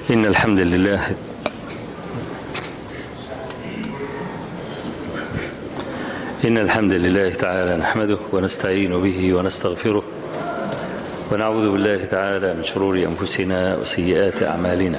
إن الحمد لله إن الحمد لله تعالى نحمده ونستعين به ونستغفره ونعوذ بالله تعالى من شرور أنفسنا وسيئات أعمالنا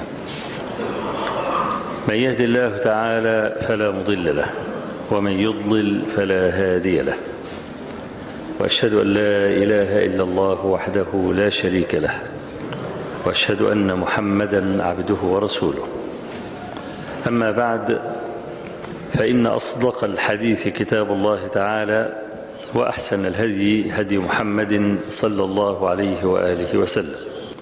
من يهد الله تعالى فلا مضل له ومن يضلل فلا هادي له وأشهد أن لا إله إلا الله وحده لا شريك له وأشهد أن محمدا عبده ورسوله أما بعد فإن أصدق الحديث كتاب الله تعالى وأحسن الهدي هدي محمد صلى الله عليه وآله وسلم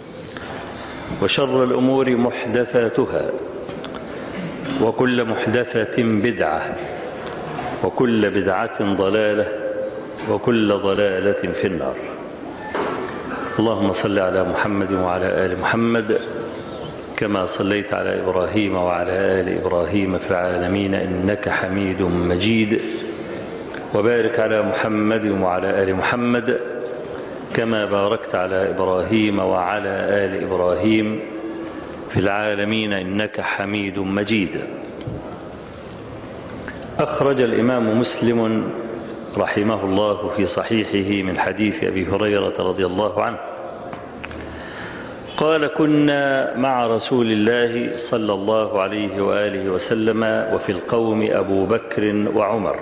وشر الأمور محدثاتها وكل محدثة بدعة وكل بدعة ضلالة وكل ضلالة في النار اللهم صل على محمد وعلى آل محمد كما صليت على إبراهيم وعلى آل إبراهيم في العالمين إنك حميد مجيد وبارك على محمد وعلى آل محمد كما باركت على إبراهيم وعلى آل إبراهيم في العالمين إنك حميد مجيد أخرج الإمام مسلم رحمه الله في صحيحه من حديث أبي هريرة رضي الله عنه قال كنا مع رسول الله صلى الله عليه وآله وسلم وفي القوم أبو بكر وعمر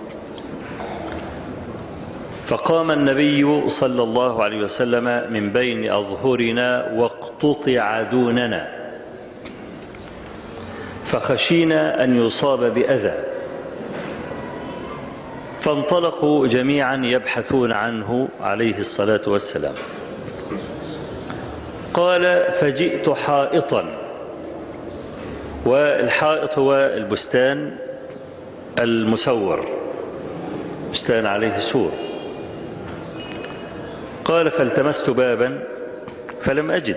فقام النبي صلى الله عليه وسلم من بين أظهرنا واقتطع دوننا فخشينا أن يصاب بأذى فانطلقوا جميعا يبحثون عنه عليه الصلاة والسلام قال فجئت حائطا والحائط هو البستان المسور بستان عليه سور قال فالتمست بابا فلم أجد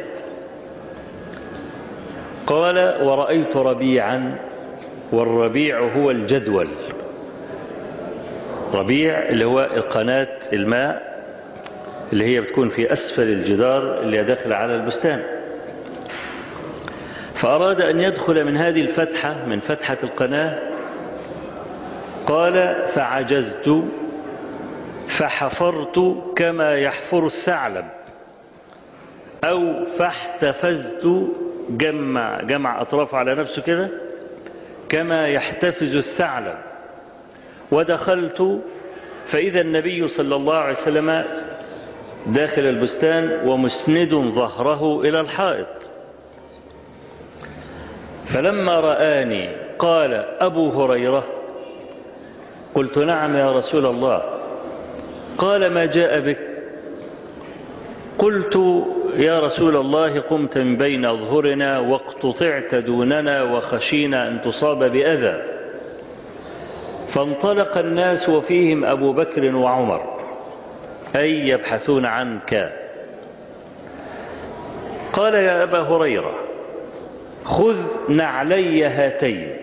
قال ورأيت ربيعا والربيع هو الجدول ربيع اللي هو قناة الماء اللي هي بتكون في أسفل الجدار اللي داخل على البستان فأراد أن يدخل من هذه الفتحة من فتحة القناة قال فعجزت فحفرت كما يحفر الثعلب أو فاحتفزت جمع, جمع أطراف على نفسه كده كما يحتفز الثعلب ودخلت فإذا النبي صلى الله عليه وسلم داخل البستان ومسند ظهره إلى الحائط فلما رآني قال أبو هريرة قلت نعم يا رسول الله قال ما جاء بك قلت يا رسول الله قمت من بين أظهرنا واقتطعت دوننا وخشينا أن تصاب بأذى فانطلق الناس وفيهم أبو بكر وعمر أي يبحثون عنك قال يا أبا هريرة خذ نعلي هاتين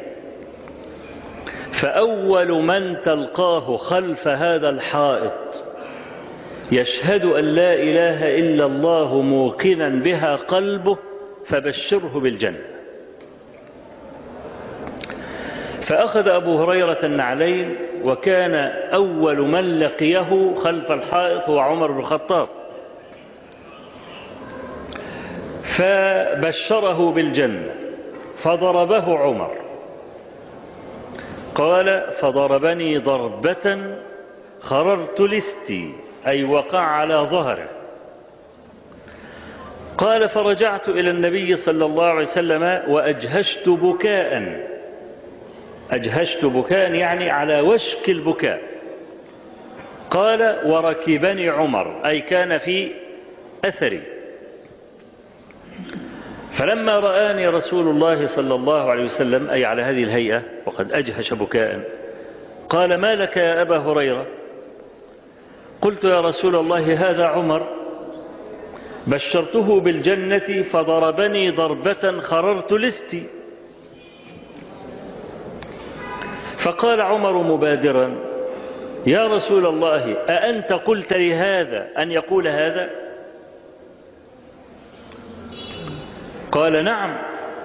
فأول من تلقاه خلف هذا الحائط يشهد أن لا إله إلا الله موقنا بها قلبه فبشره بالجنة فأخذ أبو هريرة النعلين وكان أول من لقيه خلف الحائط هو عمر بن الخطاب فبشره بالجنة فضربه عمر قال فضربني ضربة خررت لستي أي وقع على ظهره قال فرجعت إلى النبي صلى الله عليه وسلم وأجهشت بكاء أجهشت بكاء يعني على وشك البكاء قال وركبني عمر أي كان في أثري فلما رآني رسول الله صلى الله عليه وسلم أي على هذه الهيئة وقد أجهش بكاء قال ما لك يا أبا هريرة قلت يا رسول الله هذا عمر بشرته بالجنة فضربني ضربة خررت لستي فقال عمر مبادرا يا رسول الله أأنت قلت لهذا أن يقول هذا قال نعم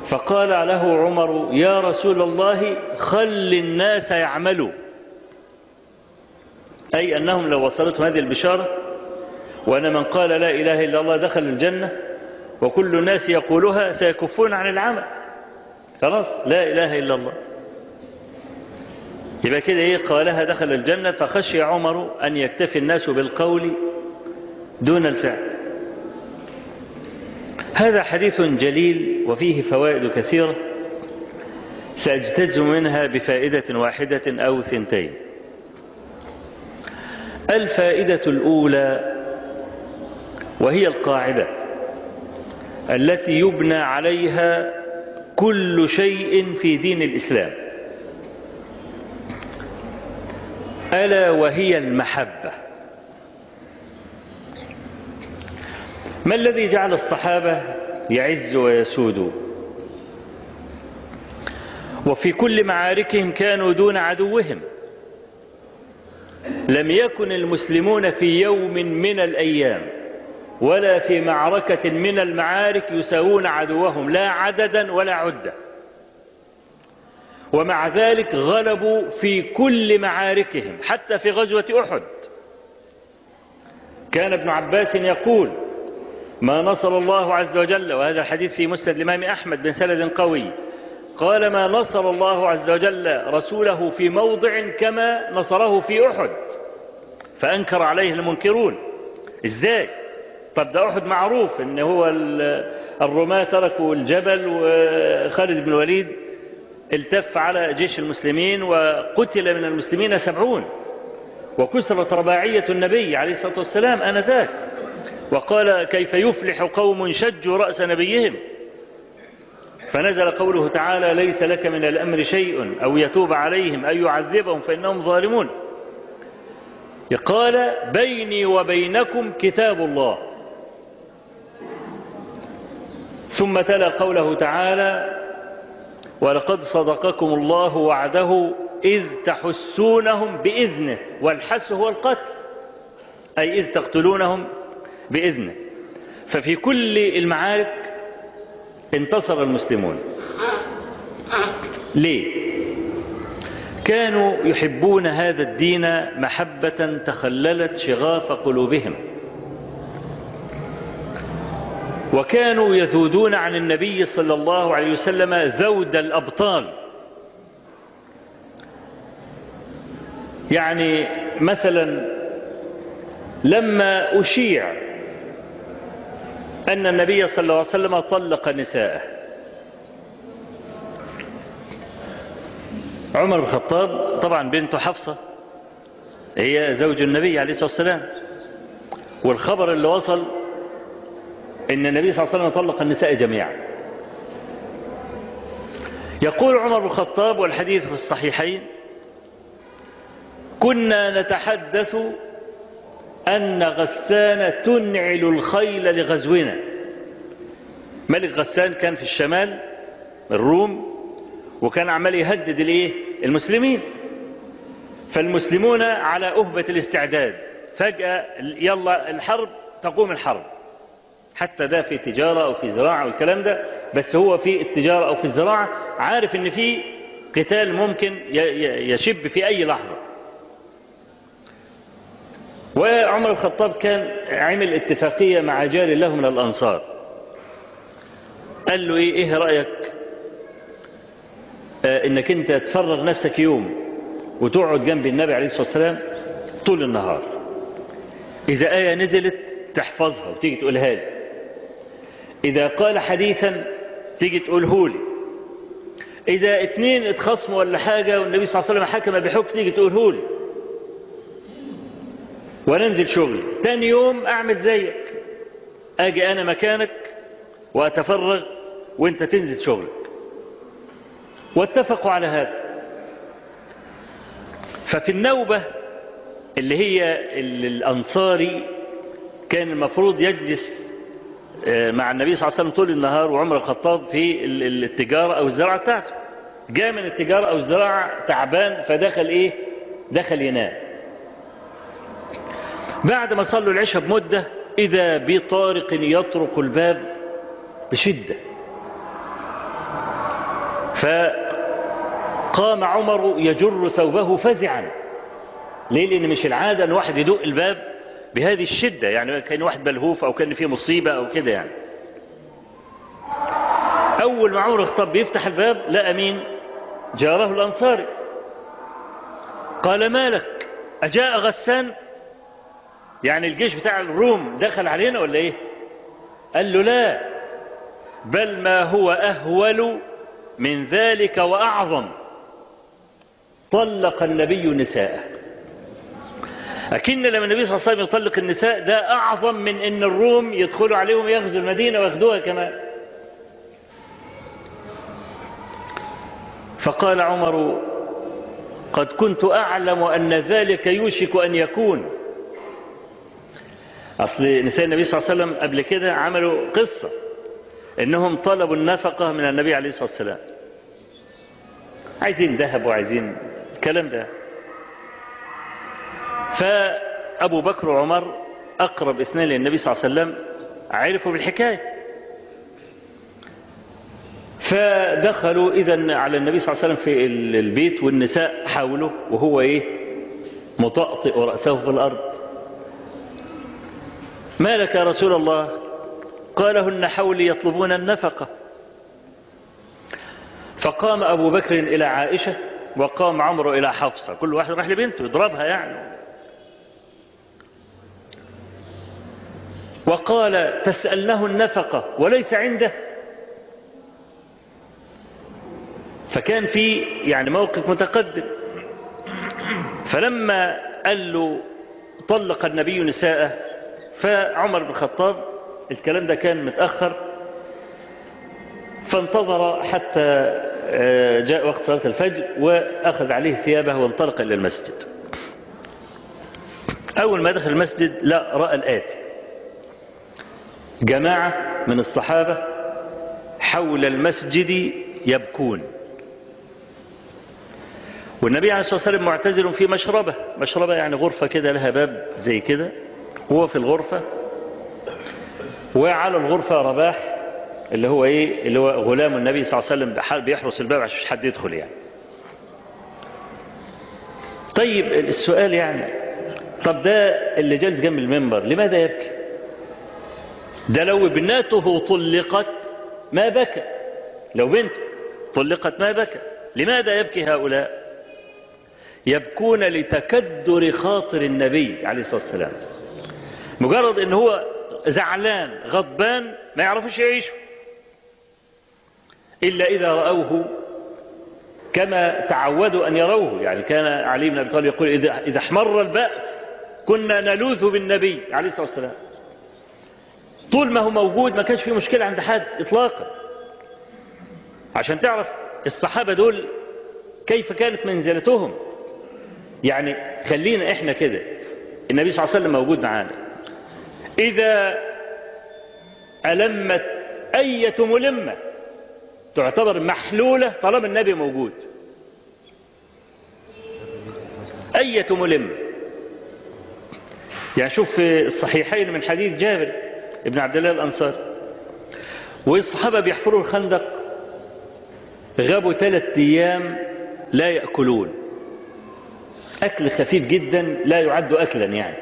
فقال له عمر يا رسول الله خل الناس يعملوا أي أنهم لو وصلتهم هذه البشارة وأن من قال لا إله إلا الله دخل الجنة وكل الناس يقولها سيكفون عن العمل خلاص لا إله إلا الله يبقى كده إيه قالها دخل الجنة فخشي عمر أن يكتفي الناس بالقول دون الفعل هذا حديث جليل وفيه فوائد كثيرة سأجتز منها بفائدة واحدة أو ثنتين الفائدة الأولى وهي القاعدة التي يبنى عليها كل شيء في دين الإسلام ألا وهي المحبة ما الذي جعل الصحابة يعز ويسود وفي كل معاركهم كانوا دون عدوهم لم يكن المسلمون في يوم من الأيام ولا في معركة من المعارك يساوون عدوهم لا عددا ولا عدة ومع ذلك غلبوا في كل معاركهم حتى في غزوة أحد كان ابن عباس يقول ما نصر الله عز وجل وهذا الحديث في مسند الإمام أحمد بن سند قوي قال ما نصر الله عز وجل رسوله في موضع كما نصره في أحد فأنكر عليه المنكرون إزاي طب ده أحد معروف إن هو الرماة تركوا الجبل وخالد بن الوليد التف على جيش المسلمين وقتل من المسلمين سبعون وكسرت رباعية النبي عليه الصلاة والسلام آنذاك وقال كيف يفلح قوم شجوا رأس نبيهم فنزل قوله تعالى ليس لك من الأمر شيء أو يتوب عليهم أو يعذبهم فإنهم ظالمون قال بيني وبينكم كتاب الله ثم تلا قوله تعالى ولقد صدقكم الله وعده إذ تحسونهم بإذنه والحس هو القتل أي إذ تقتلونهم بإذنه ففي كل المعارك انتصر المسلمون ليه كانوا يحبون هذا الدين محبة تخللت شغاف قلوبهم وكانوا يذودون عن النبي صلى الله عليه وسلم ذود الأبطال يعني مثلا لما أشيع أن النبي صلى الله عليه وسلم طلق نساءه عمر بن الخطاب طبعا بنته حفصة هي زوج النبي عليه الصلاة والسلام والخبر اللي وصل ان النبي صلى الله عليه وسلم طلق النساء جميعا يقول عمر بن الخطاب والحديث في الصحيحين كنا نتحدث أن غسان تنعل الخيل لغزونا ملك غسان كان في الشمال الروم وكان عمال يهدد الايه المسلمين فالمسلمون على أهبة الاستعداد فجأة يلا الحرب تقوم الحرب حتى ده في تجارة أو في زراعة والكلام ده بس هو في التجارة أو في الزراعة عارف ان في قتال ممكن يشب في أي لحظة وعمر الخطاب كان عمل اتفاقية مع جار له من الأنصار قال له ايه, إيه رأيك آه انك انت تفرغ نفسك يوم وتقعد جنب النبي عليه الصلاة والسلام طول النهار إذا آية نزلت تحفظها وتيجي تقولها لي إذا قال حديثا تيجي تقوله لي إذا اتنين اتخصموا ولا حاجة والنبي صلى الله عليه وسلم حكم بحكم تيجي تقوله لي وننزل شغل تاني يوم أعمل زيك أجي أنا مكانك وأتفرغ وانت تنزل شغلك واتفقوا على هذا ففي النوبة اللي هي اللي الأنصاري كان المفروض يجلس مع النبي صلى الله عليه وسلم طول النهار وعمر الخطاب في التجارة أو الزراعة بتاعته جاء من التجارة أو الزراعة تعبان فدخل إيه دخل ينام بعد ما صلوا العشاء بمدة إذا بطارق يطرق الباب بشدة فقام عمر يجر ثوبه فزعا ليه لأن مش العادة أن واحد يدق الباب بهذه الشدة يعني كان واحد ملهوف أو كان فيه مصيبة أو كده يعني أول ما عمر الخطاب بيفتح الباب لقى مين جاره الأنصاري قال مالك أجاء غسان يعني الجيش بتاع الروم دخل علينا ولا إيه قال له لا بل ما هو أهول من ذلك وأعظم طلق النبي نساءه أكن لما النبي صلى الله عليه وسلم يطلق النساء ده أعظم من أن الروم يدخلوا عليهم يغزوا المدينة وياخدوها كمان فقال عمر قد كنت أعلم أن ذلك يوشك أن يكون أصل نساء النبي صلى الله عليه وسلم قبل كده عملوا قصة إنهم طلبوا النفقة من النبي عليه الصلاة والسلام عايزين ذهب وعايزين الكلام ده فأبو بكر وعمر أقرب اثنين للنبي صلى الله عليه وسلم عرفوا بالحكاية فدخلوا إذا على النبي صلى الله عليه وسلم في البيت والنساء حاولوا وهو إيه مطأطئ رأسه في الأرض ما لك يا رسول الله قال هن حولي يطلبون النفقة فقام أبو بكر إلى عائشة وقام عمرو إلى حفصة كل واحد راح لبنته يضربها يعني وقال تسألنه النفقة وليس عنده فكان في يعني موقف متقدم فلما قال له طلق النبي نساءه فعمر بن الخطاب الكلام ده كان متأخر فانتظر حتى جاء وقت صلاة الفجر وأخذ عليه ثيابه وانطلق إلى المسجد أول ما دخل المسجد لا رأى الآتي جماعة من الصحابة حول المسجد يبكون والنبي عليه الصلاة والسلام معتزل في مشربة مشربة يعني غرفة كده لها باب زي كده هو في الغرفة وعلى الغرفة رباح اللي هو ايه اللي هو غلام النبي صلى الله عليه وسلم بيحرس الباب عشان مش حد يدخل يعني طيب السؤال يعني طب ده اللي جالس جنب المنبر لماذا يبكي ده لو ابنته طلقت ما بكى لو بنته طلقت ما بكى لماذا يبكي هؤلاء يبكون لتكدر خاطر النبي عليه الصلاة والسلام مجرد ان هو زعلان غضبان ما يعرفوش يعيشوا إلا إذا رأوه كما تعودوا أن يروه يعني كان علي بن أبي طالب يقول إذا, إذا احمر البأس كنا نلوذ بالنبي عليه الصلاة والسلام طول ما هو موجود ما كانش فيه مشكلة عند حد إطلاقا عشان تعرف الصحابة دول كيف كانت منزلتهم يعني خلينا احنا كده النبي صلى الله عليه وسلم موجود معانا إذا ألمت أية ملمة تعتبر محلولة طالما النبي موجود أية ملمة يعني شوف في الصحيحين من حديث جابر ابن عبد الله الأنصار والصحابة بيحفروا الخندق غابوا ثلاثة أيام لا يأكلون أكل خفيف جدا لا يعد أكلا يعني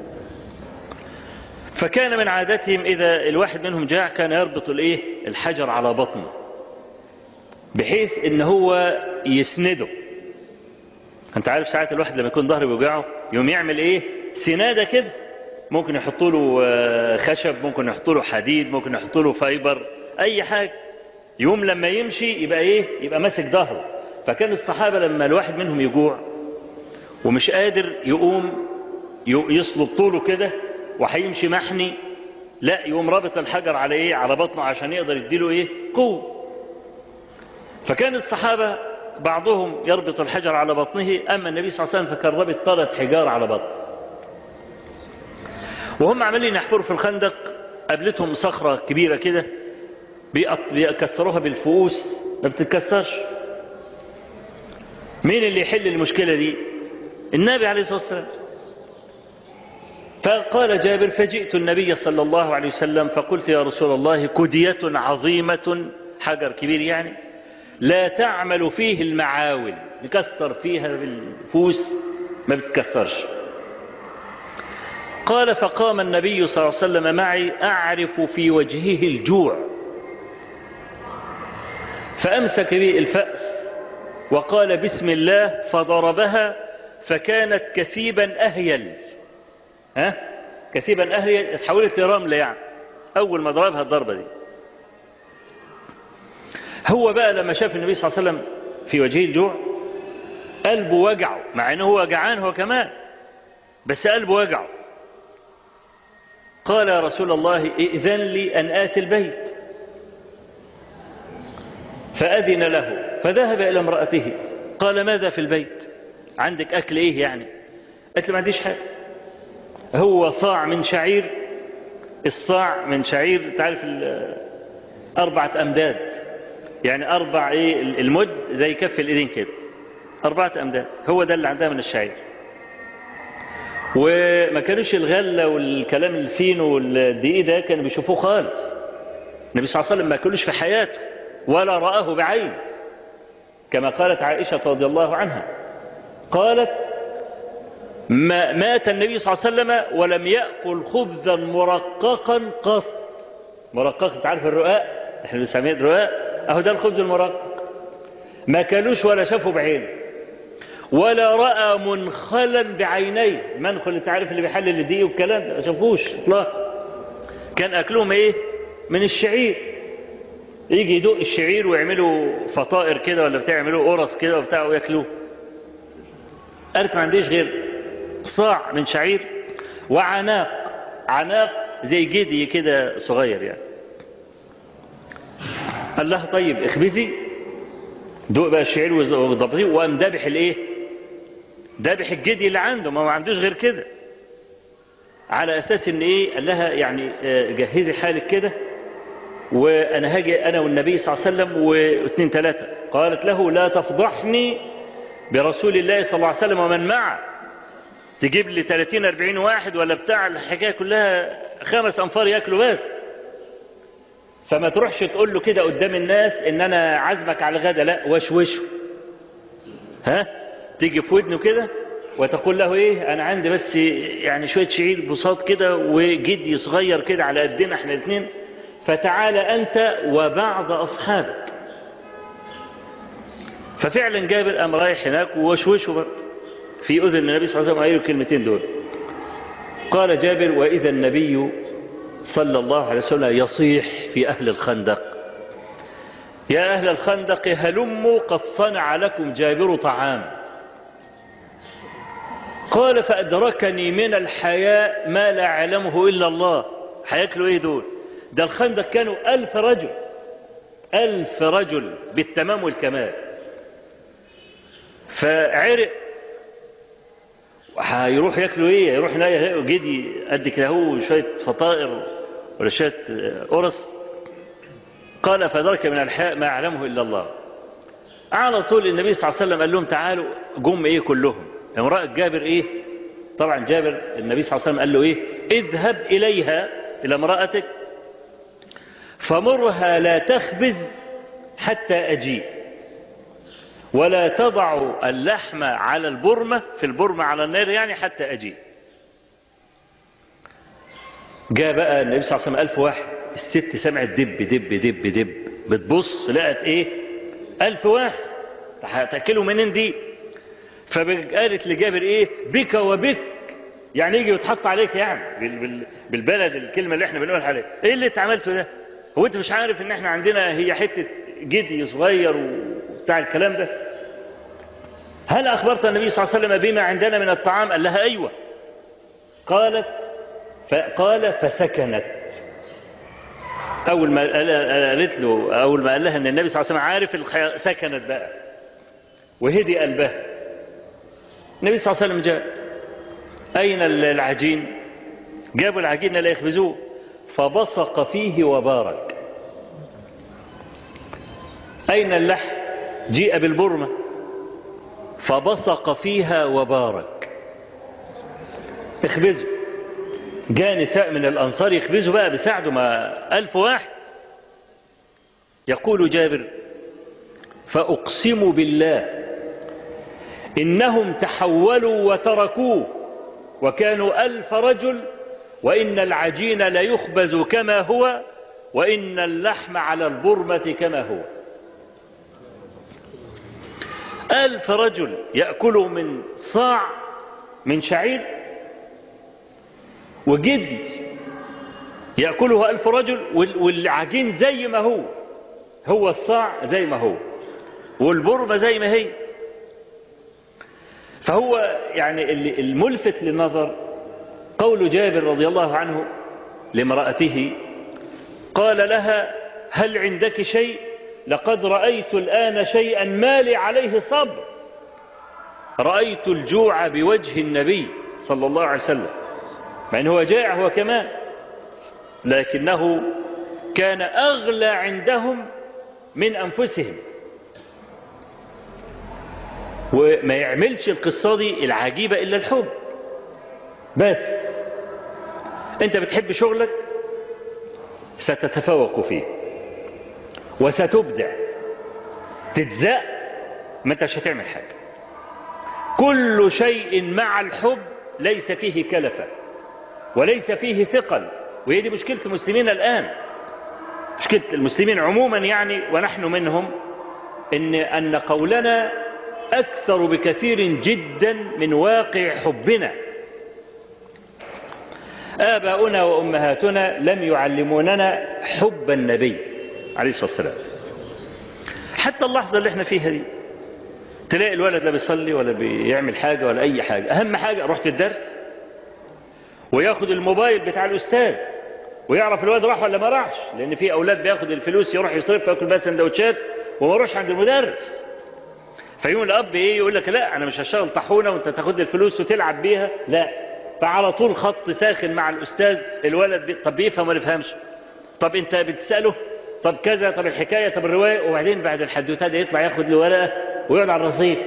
فكان من عادتهم إذا الواحد منهم جاع كان يربط الإيه الحجر على بطنه بحيث ان هو يسنده انت عارف ساعات الواحد لما يكون ظهره بيوجعه يوم يعمل ايه سناده كده ممكن يحطوا له خشب ممكن يحطوا له حديد ممكن يحطوا له فايبر اي حاجه يوم لما يمشي يبقى ايه يبقى ماسك ظهره فكان الصحابه لما الواحد منهم يجوع ومش قادر يقوم يصلب طوله كده وهيمشي محني لا يقوم رابط الحجر على ايه على بطنه عشان يقدر يديله ايه قوه فكان الصحابة بعضهم يربط الحجر على بطنه أما النبي صلى الله عليه وسلم فكان ربط ثلاث حجار على بطن وهم عمالين يحفروا في الخندق قابلتهم صخرة كبيرة كده بيكسروها بالفؤوس ما بتتكسرش مين اللي يحل المشكلة دي النبي عليه الصلاة والسلام فقال جابر فجئت النبي صلى الله عليه وسلم فقلت يا رسول الله كدية عظيمة حجر كبير يعني لا تعمل فيه المعاول نكسر فيها بالفوس ما بتكسرش قال فقام النبي صلى الله عليه وسلم معي أعرف في وجهه الجوع فأمسك بي الفأس وقال بسم الله فضربها فكانت كثيبا أهيل ها كثيبا أهيل اتحولت لرمل يعني أول ما ضربها الضربة دي هو بقى لما شاف النبي صلى الله عليه وسلم في وجهه الجوع قلبه وجعه مع انه هو جعان هو كمان بس قلبه وجعه قال يا رسول الله ائذن لي أن آتي البيت فأذن له فذهب إلى امرأته قال ماذا في البيت عندك أكل إيه يعني قالت له ما عنديش حاجة هو صاع من شعير الصاع من شعير تعرف أربعة أمداد يعني أربع إيه المد زي كف الإيدين كده أربعة أمداد هو ده اللي عندها من الشعير وما كانوش الغلة والكلام الفين والدقيق ده كانوا بيشوفوه خالص النبي صلى الله عليه وسلم ما كانوش في حياته ولا رآه بعين كما قالت عائشة رضي الله عنها قالت ما مات النبي صلى الله عليه وسلم ولم يأكل خبزا مرققا قط مرقق تعرف الرقاق احنا بنسميه الرقاق اهو ده الخبز المرقق ما كلوش ولا شافوا بعينه ولا رأى منخلا بعينيه المنخل اللي تعرف اللي بيحلل الدقيق والكلام ده ما شافوش اطلاقا كان اكلهم ايه من الشعير يجي يدق الشعير ويعملوا فطائر كده ولا بتاع يعملوا قرص كده وبتاع وياكلوه قالت ما عنديش غير صاع من شعير وعناق عناق زي جدي كده صغير يعني قال لها طيب اخبزي دوق بقى الشعير وضبطيه وقام دابح الايه دابح الجدي اللي عنده ما هو عندوش غير كده على اساس ان ايه قال لها يعني جهزي حالك كده وانا هاجي انا والنبي صلى الله عليه وسلم واثنين ثلاثة قالت له لا تفضحني برسول الله صلى الله عليه وسلم ومن معه تجيب لي 30 40 واحد ولا بتاع الحكايه كلها خمس انفار ياكلوا بس فما تروحش تقول له كده قدام الناس ان انا عازمك على الغدا لا وشوشه ها تيجي في ودنه كده وتقول له ايه انا عندي بس يعني شويه شعير بساط كده وجدي صغير كده على قدنا احنا الاثنين فتعال انت وبعض اصحابك ففعلا جابر قام رايح هناك ووشوشه بقى في اذن النبي صلى الله عليه وسلم قال له الكلمتين دول قال جابر واذا النبي صلى الله عليه وسلم يصيح في أهل الخندق يا أهل الخندق هلموا قد صنع لكم جابر طعام قال فأدركني من الحياء ما لا أعلمه إلا الله هياكلوا إيه دول ده الخندق كانوا ألف رجل ألف رجل بالتمام والكمال فعرق هيروح ياكلوا ايه يروح يلاقي جدي قد كده هو شويه فطائر ولا شويه قرص قال فذلك من الحياء ما يعلمه الا الله على طول النبي صلى الله عليه وسلم قال لهم تعالوا جم ايه كلهم امراه جابر ايه طبعا جابر النبي صلى الله عليه وسلم قال له ايه اذهب اليها الى امراتك فمرها لا تخبز حتى اجيء ولا تضع اللحم على البرمة في البرمة على النار يعني حتى أجي جاء بقى النبي صلى الله عليه وسلم ألف واحد الست سمعت دب دب دب دب بتبص لقت ايه ألف واحد هتأكلوا منين دي فقالت لجابر ايه بك وبك يعني يجي ويتحط عليك يعني بالبلد الكلمة اللي احنا بنقولها عليه ايه اللي انت عملته ده هو انت مش عارف ان احنا عندنا هي حتة جدي صغير وبتاع الكلام ده هل أخبرت النبي صلى الله عليه وسلم بما عندنا من الطعام قال لها أيوة قالت فقال فسكنت أول ما قالت له أول ما قال لها أن النبي صلى الله عليه وسلم عارف سكنت بقى وهدي قلبها النبي صلى الله عليه وسلم جاء أين العجين جابوا العجين لا يخبزوه فبصق فيه وبارك أين اللحم جيء بالبرمة فبصق فيها وبارك اخبزوا جاء نساء من الأنصار يخبزوا بقى بساعده ما ألف واحد يقول جابر فأقسم بالله إنهم تحولوا وتركوه وكانوا ألف رجل وإن العجين ليخبز كما هو وإن اللحم على البرمة كما هو ألف رجل يأكلوا من صاع من شعير وجدي يأكله ألف رجل والعجين زي ما هو هو الصاع زي ما هو والبرمة زي ما هي فهو يعني الملفت للنظر قول جابر رضي الله عنه لامرأته قال لها هل عندك شيء لقد رأيت الآن شيئا ما لي عليه صبر رأيت الجوع بوجه النبي صلى الله عليه وسلم مع أنه جائع هو كمان لكنه كان أغلى عندهم من أنفسهم وما يعملش القصة دي العجيبة إلا الحب بس أنت بتحب شغلك ستتفوق فيه وستبدع تتزق ما انتش هتعمل حاجة كل شيء مع الحب ليس فيه كلفة وليس فيه ثقل وهي دي مشكلة المسلمين الآن مشكلة المسلمين عموما يعني ونحن منهم إن, أن قولنا أكثر بكثير جدا من واقع حبنا آباؤنا وأمهاتنا لم يعلموننا حب النبي عليه الصلاة والسلام حتى اللحظة اللي احنا فيها دي تلاقي الولد لا بيصلي ولا بيعمل حاجة ولا أي حاجة أهم حاجة رحت الدرس وياخد الموبايل بتاع الأستاذ ويعرف الولد راح ولا ما راحش لأن في أولاد بياخد الفلوس يروح يصرف ياكل بقى سندوتشات وما يروحش عند المدرس فيوم الأب إيه يقول لك لا أنا مش هشتغل طحونة وأنت تاخد الفلوس وتلعب بيها لا فعلى طول خط ساخن مع الأستاذ الولد بي... طب بيفهم ولا يفهمش طب أنت بتسأله طب كذا طب الحكاية طب الرواية وبعدين بعد الحدوتة ده يطلع ياخد له ورقة ويقعد على الرصيف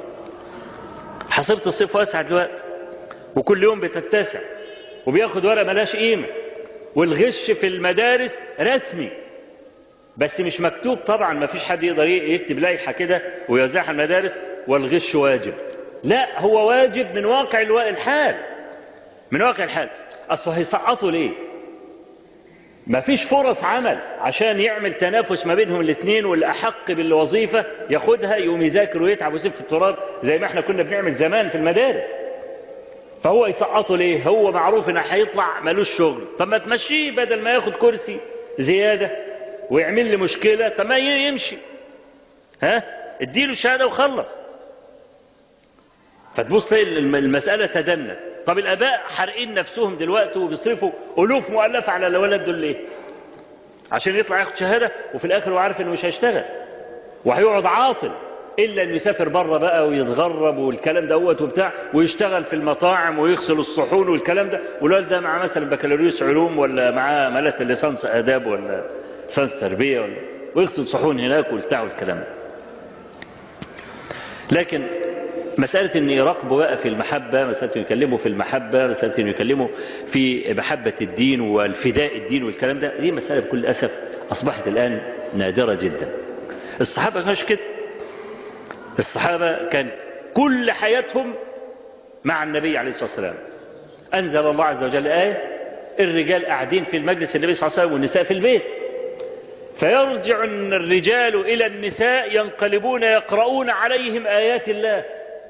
حصيرة الصيف واسعة دلوقتي وكل يوم بتتسع وبياخد ورقة ملاش قيمة والغش في المدارس رسمي بس مش مكتوب طبعا ما فيش حد يقدر يكتب لائحة كده ويوزعها المدارس والغش واجب لا هو واجب من واقع الحال من واقع الحال أصل هيسقطوا ليه ما فيش فرص عمل عشان يعمل تنافس ما بينهم الاثنين واللي أحق بالوظيفة ياخدها يقوم يذاكر ويتعب ويسيب في التراب زي ما احنا كنا بنعمل زمان في المدارس فهو يسقطه ليه هو معروف انه هيطلع ملوش شغل طب ما تمشيه بدل ما ياخد كرسي زيادة ويعمل لي مشكلة طب ما يمشي ها اديله الشهادة وخلص فتبص المسألة تدنت طب الآباء حارقين نفسهم دلوقتي وبيصرفوا ألوف مؤلفة على الولد دول ليه عشان يطلع ياخد شهادة وفي الآخر هو عارف إنه مش هيشتغل وهيقعد عاطل إلا إنه يسافر بره بقى ويتغرب والكلام دوت وبتاع ويشتغل في المطاعم ويغسل الصحون والكلام ده والولد ده معاه مثلا بكالوريوس علوم ولا معاه ملس ليسانس آداب ولا ليسانس تربية ولا ويغسل صحون هناك وبتاع والكلام ده لكن مسألة أن يراقبوا بقى في المحبة مسألة أن يكلموا في المحبة مسألة أن يكلموا في محبة الدين والفداء الدين والكلام ده دي مسألة بكل أسف أصبحت الآن نادرة جدا الصحابة كانش كده الصحابة كان كل حياتهم مع النبي عليه الصلاة والسلام أنزل الله عز وجل آية الرجال قاعدين في المجلس النبي صلى الله عليه وسلم والنساء في البيت فيرجع الرجال إلى النساء ينقلبون يقرؤون عليهم آيات الله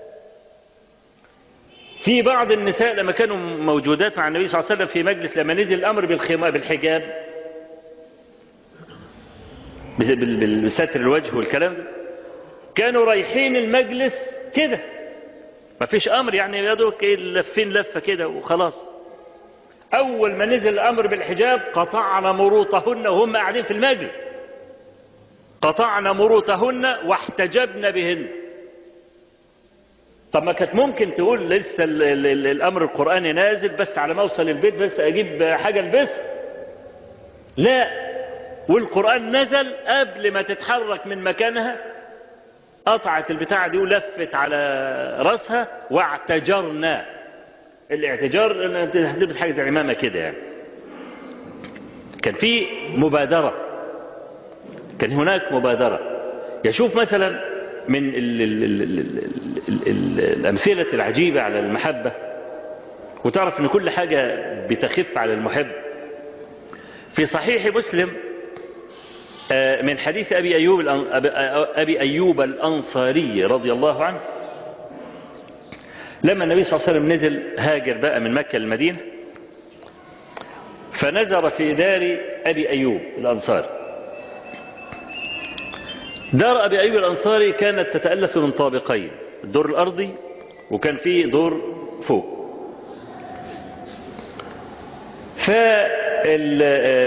في بعض النساء لما كانوا موجودات مع النبي صلى الله عليه وسلم في مجلس لما نزل الأمر بالخماء بالحجاب بستر الوجه والكلام ده كانوا رايحين المجلس كده ما فيش أمر يعني يدوك لفين لفة كده وخلاص أول ما نزل الأمر بالحجاب قطعنا مروطهن وهم قاعدين في المجلس قطعنا مروطهن واحتجبن بهن طب ما كانت ممكن تقول لسه ال ال ال الأمر القرآني نازل بس على ما أوصل البيت بس أجيب حاجة البسها لا والقرآن نزل قبل ما تتحرك من مكانها قطعت البتاعة دي ولفت على رأسها واعتجرنا الاعتجار انت هتلبس حاجة العمامة كده يعني كان في مبادرة كان هناك مبادرة يشوف مثلا من ال ال ال ال ال ال الأمثلة العجيبة على المحبة وتعرف أن كل حاجة بتخف على المحب في صحيح مسلم من حديث أبي أيوب, أبي أيوب الأنصاري رضي الله عنه لما النبي صلى الله عليه وسلم نزل هاجر بقى من مكة للمدينة فنزر في دار أبي أيوب الأنصاري دار أبي أيوب الأنصاري كانت تتألف من طابقين الدور الأرضي وكان فيه دور فوق فال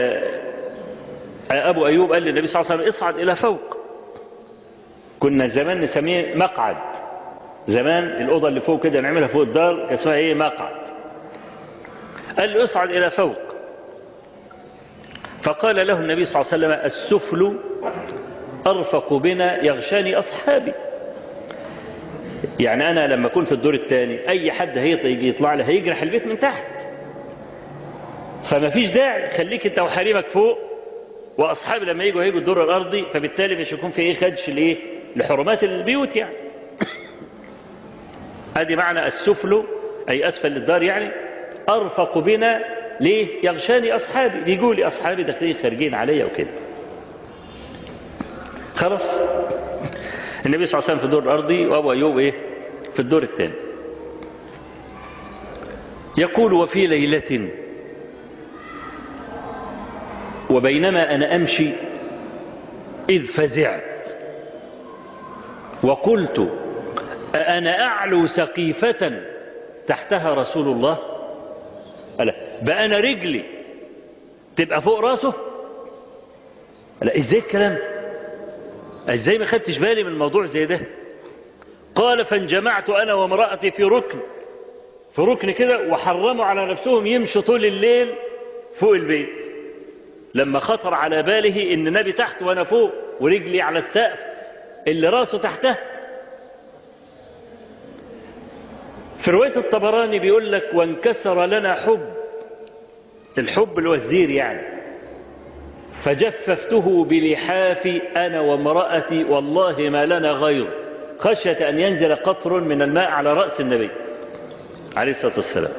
أبو أيوب قال للنبي صلى الله عليه وسلم اصعد إلى فوق كنا زمان نسميه مقعد زمان الأوضة اللي فوق كده نعملها فوق الدار كان اسمها إيه مقعد قال له اصعد إلى فوق فقال له النبي صلى الله عليه وسلم السفل أرفق بنا يغشاني أصحابي يعني أنا لما أكون في الدور الثاني أي حد هيجي يطلع لي هيجرح البيت من تحت فما فيش داعي خليك أنت وحريمك فوق وأصحابي لما يجوا هيجوا الدور الأرضي فبالتالي مش يكون في إيه خدش لإيه لحرمات البيوت يعني هذه معنى السفل أي أسفل الدار يعني أرفق بنا ليه يغشاني أصحابي بيقول لي أصحابي داخلين خارجين عليا وكده خلاص النبي صلى الله عليه وسلم في الدور الأرضي وأبو أيوب إيه في الدور الثاني يقول وفي ليلة وبينما أنا أمشي إذ فزعت وقلت أنا أعلو سقيفة تحتها رسول الله ألا بقى أنا رجلي تبقى فوق راسه لا إزاي الكلام ده إزاي ما خدتش بالي من الموضوع زي ده قال فانجمعت أنا وامرأتي في ركن في ركن كده وحرموا على نفسهم يمشوا طول الليل فوق البيت لما خطر على باله ان النبي تحت وانا فوق ورجلي على السقف اللي راسه تحته في رواية الطبراني بيقول لك وانكسر لنا حب الحب اللي هو الزير يعني فجففته بلحافي أنا وامرأتي والله ما لنا غير خشية أن ينزل قطر من الماء على رأس النبي عليه الصلاة والسلام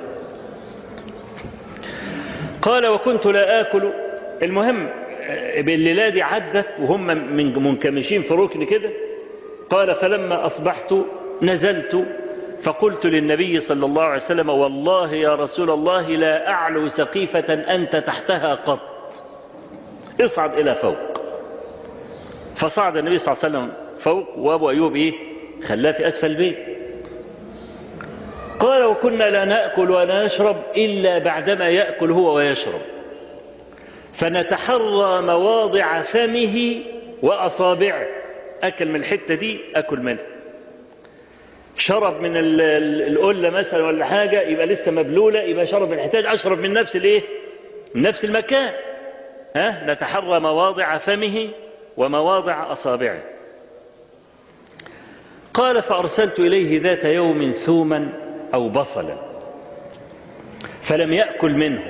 قال وكنت لا آكل المهم بالليلة دي عدت وهم من منكمشين في ركن كده قال فلما أصبحت نزلت فقلت للنبي صلى الله عليه وسلم والله يا رسول الله لا أعلو سقيفة أنت تحتها قط اصعد إلى فوق فصعد النبي صلى الله عليه وسلم فوق وأبو أيوب إيه خلاه في أسفل البيت قال وكنا لا نأكل ولا نشرب إلا بعدما يأكل هو ويشرب فنتحرى مواضع فمه وأصابعه أكل من الحتة دي أكل منها شرب من القلة مثلا ولا حاجة يبقى لسه مبلولة يبقى شرب من الحتة دي أشرب من نفس الايه من نفس المكان ها نتحرى مواضع فمه ومواضع أصابعه قال فأرسلت إليه ذات يوم ثوما أو بصلا فلم يأكل منه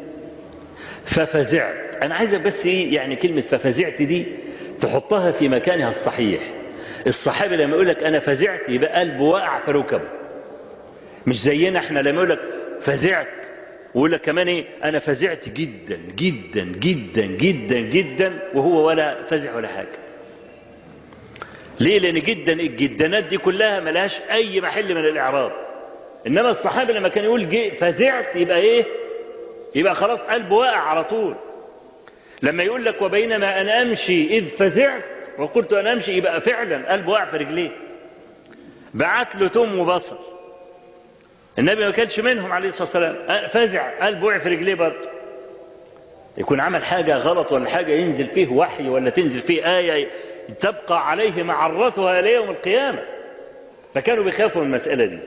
ففزعت أنا عايز بس إيه يعني كلمة ففزعت دي تحطها في مكانها الصحيح الصحابي لما يقول لك أنا فزعت يبقى قلبه واقع في ركبه مش زينا احنا لما يقول لك فزعت ويقول لك كمان ايه انا فزعت جدا جدا جدا جدا جدا وهو ولا فزع ولا حاجه ليه لان جدا الجدانات دي كلها ملهاش اي محل من الاعراب انما الصحابي لما كان يقول جي فزعت يبقى ايه يبقى خلاص قلبه واقع على طول لما يقول لك وبينما انا امشي اذ فزعت وقلت انا امشي يبقى فعلا قلبه واقع في رجليه بعت له توم وبصل النبي ما كانش منهم عليه الصلاه والسلام فزع قلبه وقع في رجليه برضه يكون عمل حاجه غلط ولا حاجه ينزل فيه وحي ولا تنزل فيه ايه تبقى عليه معرتها إلى يوم القيامة فكانوا بيخافوا من المسألة دي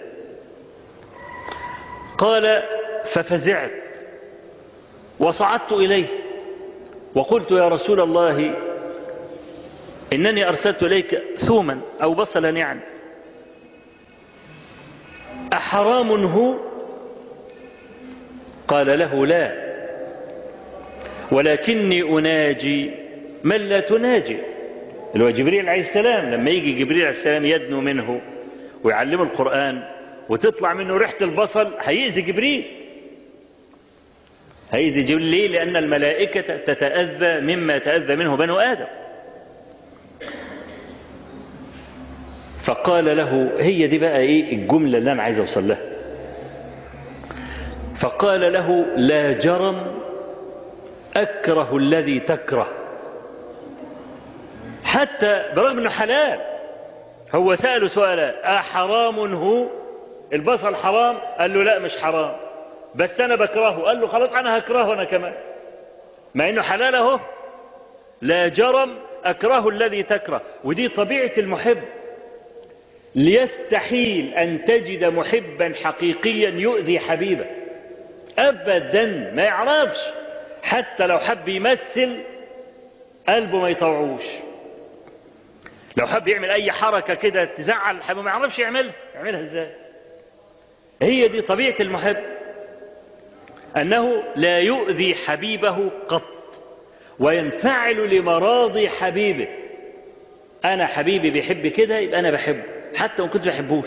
قال ففزعت وصعدت إليه وقلت يا رسول الله إنني أرسلت إليك ثوما أو بصلا يعني أحرام هو قال له لا ولكني أناجي من لا تناجي اللي هو جبريل عليه السلام لما يجي جبريل عليه السلام يدنو منه ويعلمه القرآن وتطلع منه ريحة البصل هيأذي جبريل هيأذي جبريل ليه لأن الملائكة تتأذى مما يتأذى منه بنو آدم فقال له هي دي بقى ايه الجملة اللي انا عايز اوصل لها فقال له لا جرم اكره الذي تكره حتى برغم انه حلال هو سأله سؤالا أحرام هو البصل حرام قال له لا مش حرام بس انا بكرهه قال له خلاص انا هكرهه انا كمان مع انه حلال اهو لا جرم اكره الذي تكره ودي طبيعة المحب ليستحيل أن تجد محبا حقيقيا يؤذي حبيبه أبدا ما يعرفش حتى لو حب يمثل قلبه ما يطوعوش لو حب يعمل أي حركة كده تزعل الحبيب ما يعرفش يعملها يعملها ازاي هي دي طبيعة المحب أنه لا يؤذي حبيبه قط وينفعل لمراضي حبيبه أنا حبيبي بيحب كده يبقى أنا بحبه حتى وإن كنت بحبوش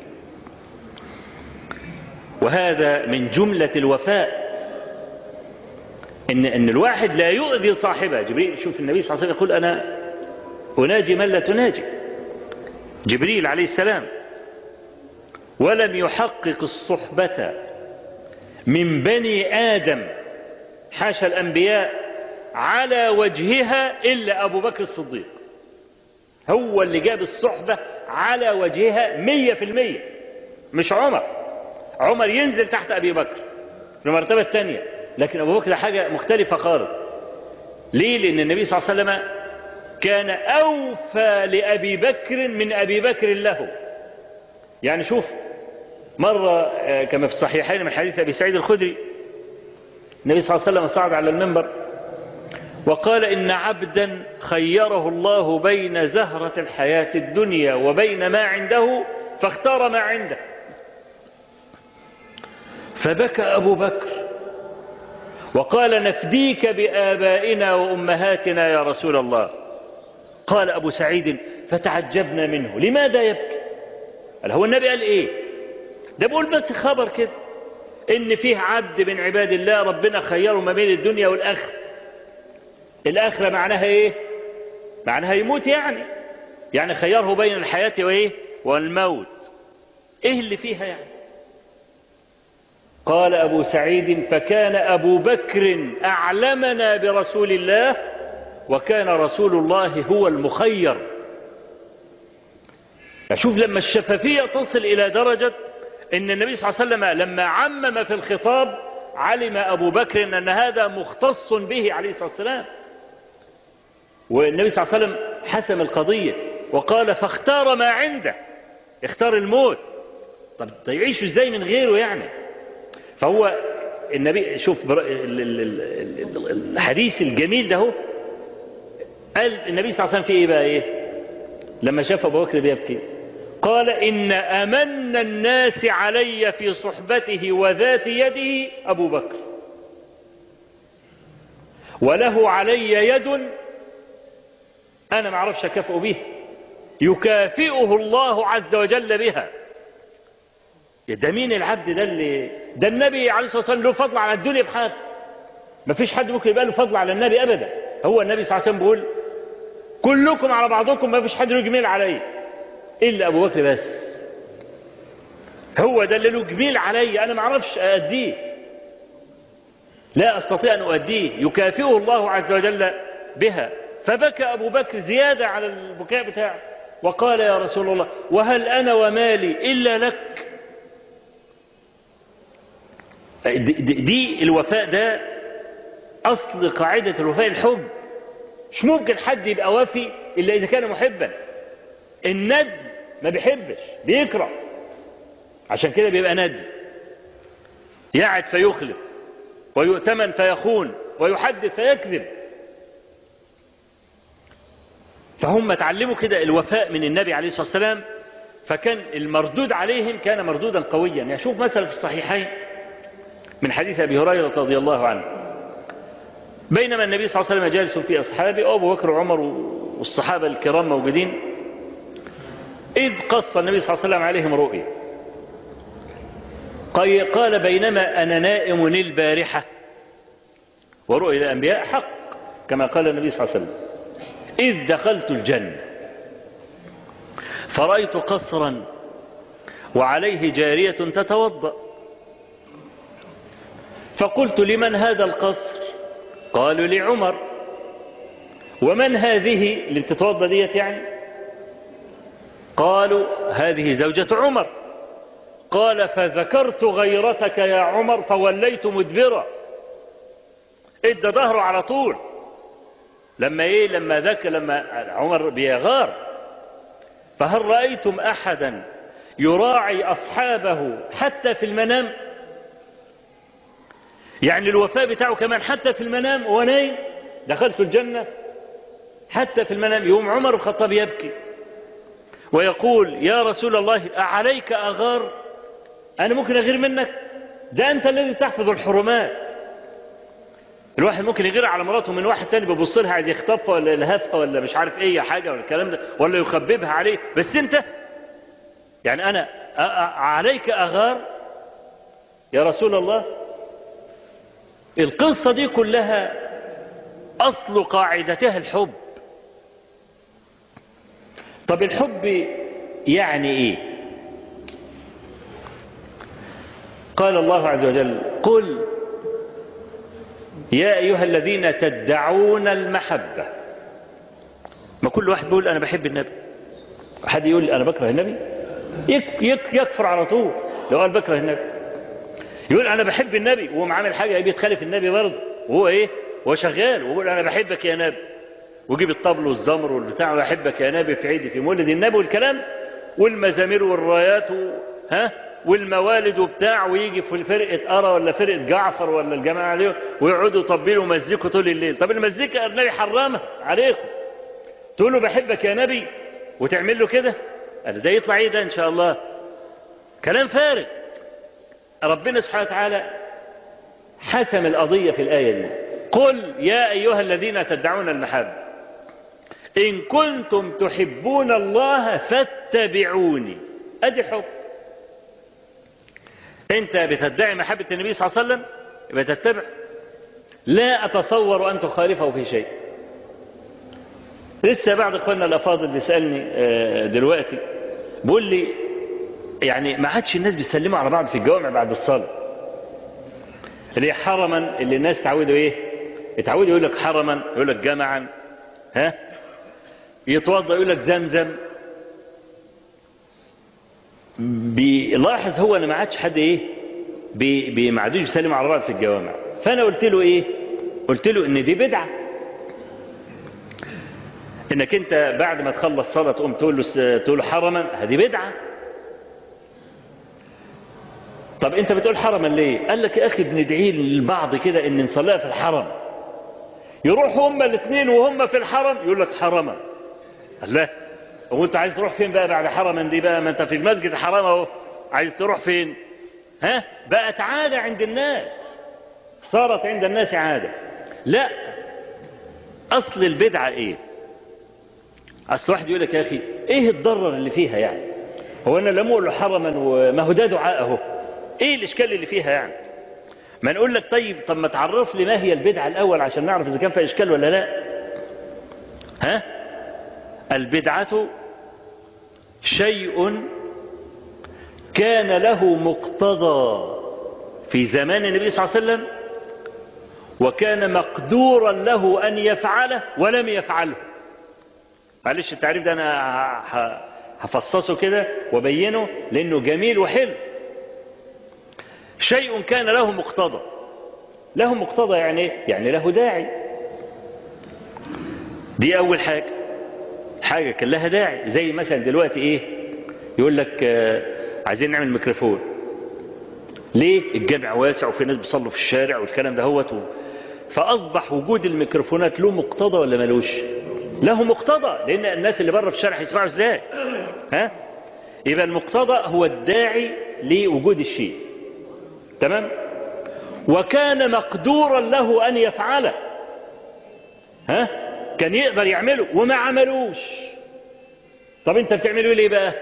وهذا من جملة الوفاء إن, إن الواحد لا يؤذي صاحبه جبريل شوف النبي صلى الله عليه وسلم يقول أنا أناجي من لا تناجي جبريل عليه السلام ولم يحقق الصحبة من بني آدم حاشا الأنبياء على وجهها إلا أبو بكر الصديق هو اللي جاب الصحبة على وجهها مية في المية مش عمر عمر ينزل تحت أبي بكر في المرتبة الثانية لكن أبو بكر حاجة مختلفة خالص ليه لأن النبي صلى الله عليه وسلم كان أوفى لأبي بكر من أبي بكر له يعني شوف مرة كما في الصحيحين من حديث أبي سعيد الخدري النبي صلى الله عليه وسلم صعد على المنبر وقال إن عبدا خيره الله بين زهرة الحياة الدنيا وبين ما عنده فاختار ما عنده فبكى أبو بكر وقال نفديك بآبائنا وأمهاتنا يا رسول الله قال أبو سعيد فتعجبنا منه لماذا يبكي قال هو النبي قال إيه ده بقول بس خبر كده إن فيه عبد من عباد الله ربنا خيره ما بين الدنيا والآخرة الآخرة معناها إيه معناها يموت يعني يعني خيره بين الحياة وإيه والموت إيه اللي فيها يعني قال أبو سعيد فكان أبو بكر أعلمنا برسول الله وكان رسول الله هو المخير أشوف لما الشفافية تصل إلى درجة إن النبي صلى الله عليه وسلم لما عمم في الخطاب علم أبو بكر أن هذا مختص به عليه الصلاة والسلام والنبي صلى الله عليه وسلم حسم القضية وقال فاختار ما عنده اختار الموت طب يعيشوا ازاي من غيره يعني فهو النبي شوف الحديث الجميل ده هو قال النبي صلى الله عليه وسلم في ايه بقى ايه لما شاف ابو بكر بيبكي قال ان امن الناس علي في صحبته وذات يده ابو بكر وله علي يد انا ما اعرفش اكافئه بها يكافئه الله عز وجل بها ده مين العبد ده اللي ده النبي عليه الصلاة والسلام له فضل على الدنيا بحاجة ما فيش حد ممكن يبقى له فضل على النبي أبدا هو النبي صلى الله عليه وسلم بيقول كلكم على بعضكم ما فيش حد له جميل علي إلا أبو بكر بس هو ده اللي له جميل علي أنا ما اعرفش أديه لا أستطيع أن أؤديه يكافئه الله عز وجل بها فبكى أبو بكر زيادة على البكاء بتاعه وقال يا رسول الله وهل أنا ومالي إلا لك دي, دي الوفاء ده أصل قاعدة الوفاء الحب مش ممكن حد يبقى وفي إلا إذا كان محبا الند ما بيحبش بيكره عشان كده بيبقى ند يعد فيخلف ويؤتمن فيخون ويحدث فيكذب فهم تعلموا كده الوفاء من النبي عليه الصلاة والسلام فكان المردود عليهم كان مردودا قويا يعني شوف مثلا في الصحيحين من حديث أبي هريرة رضي الله عنه بينما النبي صلى الله عليه وسلم جالس في أصحابه أبو بكر وعمر والصحابة الكرام موجودين إذ قص النبي صلى الله عليه وسلم عليهم رؤيا قال بينما أنا نائم البارحة ورؤيا الأنبياء حق كما قال النبي صلى الله عليه وسلم إذ دخلت الجنة فرأيت قصرا وعليه جارية تتوضأ فقلت لمن هذا القصر قالوا لعمر ومن هذه اللي بتتوضأ ديت يعني قالوا هذه زوجة عمر قال فذكرت غيرتك يا عمر فوليت مدبرا ادى ظهره على طول لما ايه لما ذاك لما عمر بيغار فهل رأيتم احدا يراعي اصحابه حتى في المنام يعني الوفاء بتاعه كمان حتى في المنام وهو نايم دخلت الجنة حتى في المنام يوم عمر الخطاب يبكي ويقول يا رسول الله أعليك أغار أنا ممكن أغير منك ده أنت الذي تحفظ الحرمات الواحد ممكن يغير على مراته من واحد تاني بيبص لها عايز يخطفها ولا يلهفها ولا مش عارف ايه حاجة ولا الكلام ده ولا يخببها عليه بس انت يعني انا عليك اغار يا رسول الله القصة دي كلها اصل قاعدتها الحب طب الحب يعني ايه قال الله عز وجل قل يا أيها الذين تدعون المحبة ما كل واحد بيقول أنا بحب النبي حد يقول أنا بكره النبي يك يك يكفر على طول لو قال بكره النبي يقول أنا بحب النبي وهو عامل حاجة بيتخالف النبي برضه وهو إيه هو شغال ويقول أنا بحبك يا نبي ويجيب الطبل والزمر والبتاع ويحبك يا نبي في عيد في مولد النبي والكلام والمزامير والرايات و... ها والموالد وبتاع ويجي في فرقة أرى ولا فرقة جعفر ولا الجماعة عليهم ويقعدوا يطبلوا ومزيكوا طول الليل طب المزيكا النبي حرامها عليكم تقول له بحبك يا نبي وتعمل له كده قال ده يطلع ايه ده ان شاء الله كلام فارغ ربنا سبحانه وتعالى حسم القضية في الآية دي قل يا أيها الذين تدعون المحبة إن كنتم تحبون الله فاتبعوني أدي حب انت بتدعي محبة النبي صلى الله عليه وسلم يبقى تتبع لا اتصور ان تخالفه في شيء لسه بعض اخواننا الافاضل بيسالني دلوقتي بيقول لي يعني ما عادش الناس بيسلموا على بعض في الجوامع بعد الصلاه اللي حرما اللي الناس تعودوا ايه يتعودوا يقول لك حرما يقول لك جمعا ها يتوضا يقول لك زمزم بيلاحظ هو ان ما عادش حد ايه بي بي ما عادوش بيسلموا على بعض في الجوامع فانا قلت له ايه قلت له ان دي بدعه انك انت بعد ما تخلص صلاه تقوم تقول له تقول له حرما هذه بدعه طب انت بتقول حرما ليه قال لك يا اخي بندعي للبعض كده ان نصليها في الحرم يروحوا هما الاثنين وهم في الحرم يقول لك حرما الله هو انت عايز تروح فين بقى بعد حرما دي بقى ما انت في المسجد الحرام اهو عايز تروح فين ها بقت عادة عند الناس صارت عند الناس عادة لا اصل البدعة ايه اصل واحد يقول لك يا اخي ايه الضرر اللي فيها يعني هو انا لما اقول له حرما وما هو ده دعاء اهو ايه الاشكال اللي فيها يعني ما نقول لك طيب طب ما تعرف لي ما هي البدعة الاول عشان نعرف اذا كان فيها اشكال ولا لا ها البدعة شيء كان له مقتضى في زمان النبي صلى الله عليه وسلم وكان مقدورا له أن يفعله ولم يفعله معلش التعريف ده أنا هفصصه كده وبينه لأنه جميل وحلو شيء كان له مقتضى له مقتضى يعني يعني له داعي دي أول حاجة حاجة كان لها داعي زي مثلا دلوقتي ايه يقول لك آه عايزين نعمل ميكروفون ليه الجامع واسع وفي ناس بيصلوا في الشارع والكلام ده هوت فاصبح وجود الميكروفونات له مقتضى ولا ملوش له مقتضى لان الناس اللي بره في الشارع يسمعوا ازاي ها يبقى المقتضى هو الداعي لوجود الشيء تمام وكان مقدورا له ان يفعله ها كان يقدر يعمله وما عملوش طب انت بتعمله ليه بقى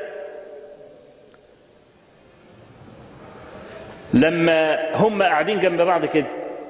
لما هم قاعدين جنب بعض كده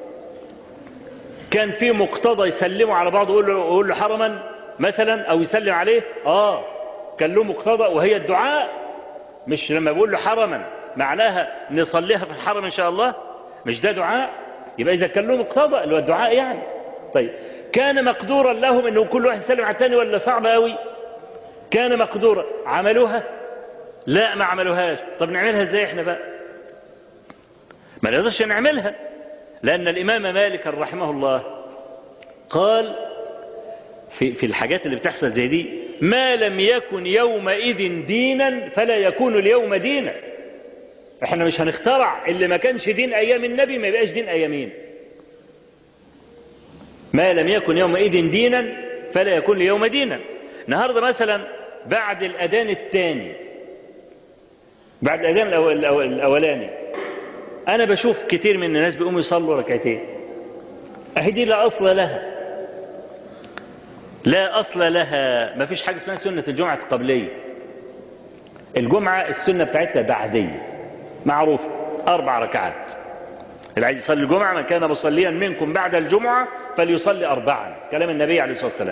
كان في مقتضى يسلموا على بعض ويقول له, يقول له حرما مثلا او يسلم عليه اه كان له مقتضى وهي الدعاء مش لما بقول له حرما معناها نصليها في الحرم ان شاء الله مش ده دعاء يبقى اذا كان له مقتضى اللي هو الدعاء يعني طيب كان مقدورا لهم انه كل واحد يسلم على الثاني ولا صعب قوي كان مقدورا عملوها لا ما عملوهاش طب نعملها ازاي احنا بقى ما نقدرش نعملها لأن الإمام مالك رحمه الله قال في, في الحاجات اللي بتحصل زي دي ما لم يكن يومئذ دينا فلا يكون اليوم دينا احنا مش هنخترع اللي ما كانش دين أيام النبي ما يبقاش دين أيامين ما لم يكن يومئذ دينا فلا يكون اليوم دينا النهاردة مثلا بعد الأذان الثاني بعد الأذان الأولاني أنا بشوف كتير من الناس بيقوموا يصلوا ركعتين أهي دي لا أصل لها لا أصل لها ما فيش حاجة اسمها سنة الجمعة القبلية الجمعة السنة بتاعتها بعدية معروف أربع ركعات اللي عايز يصلي الجمعة من كان مصليا منكم بعد الجمعة فليصلي أربعا كلام النبي عليه الصلاة والسلام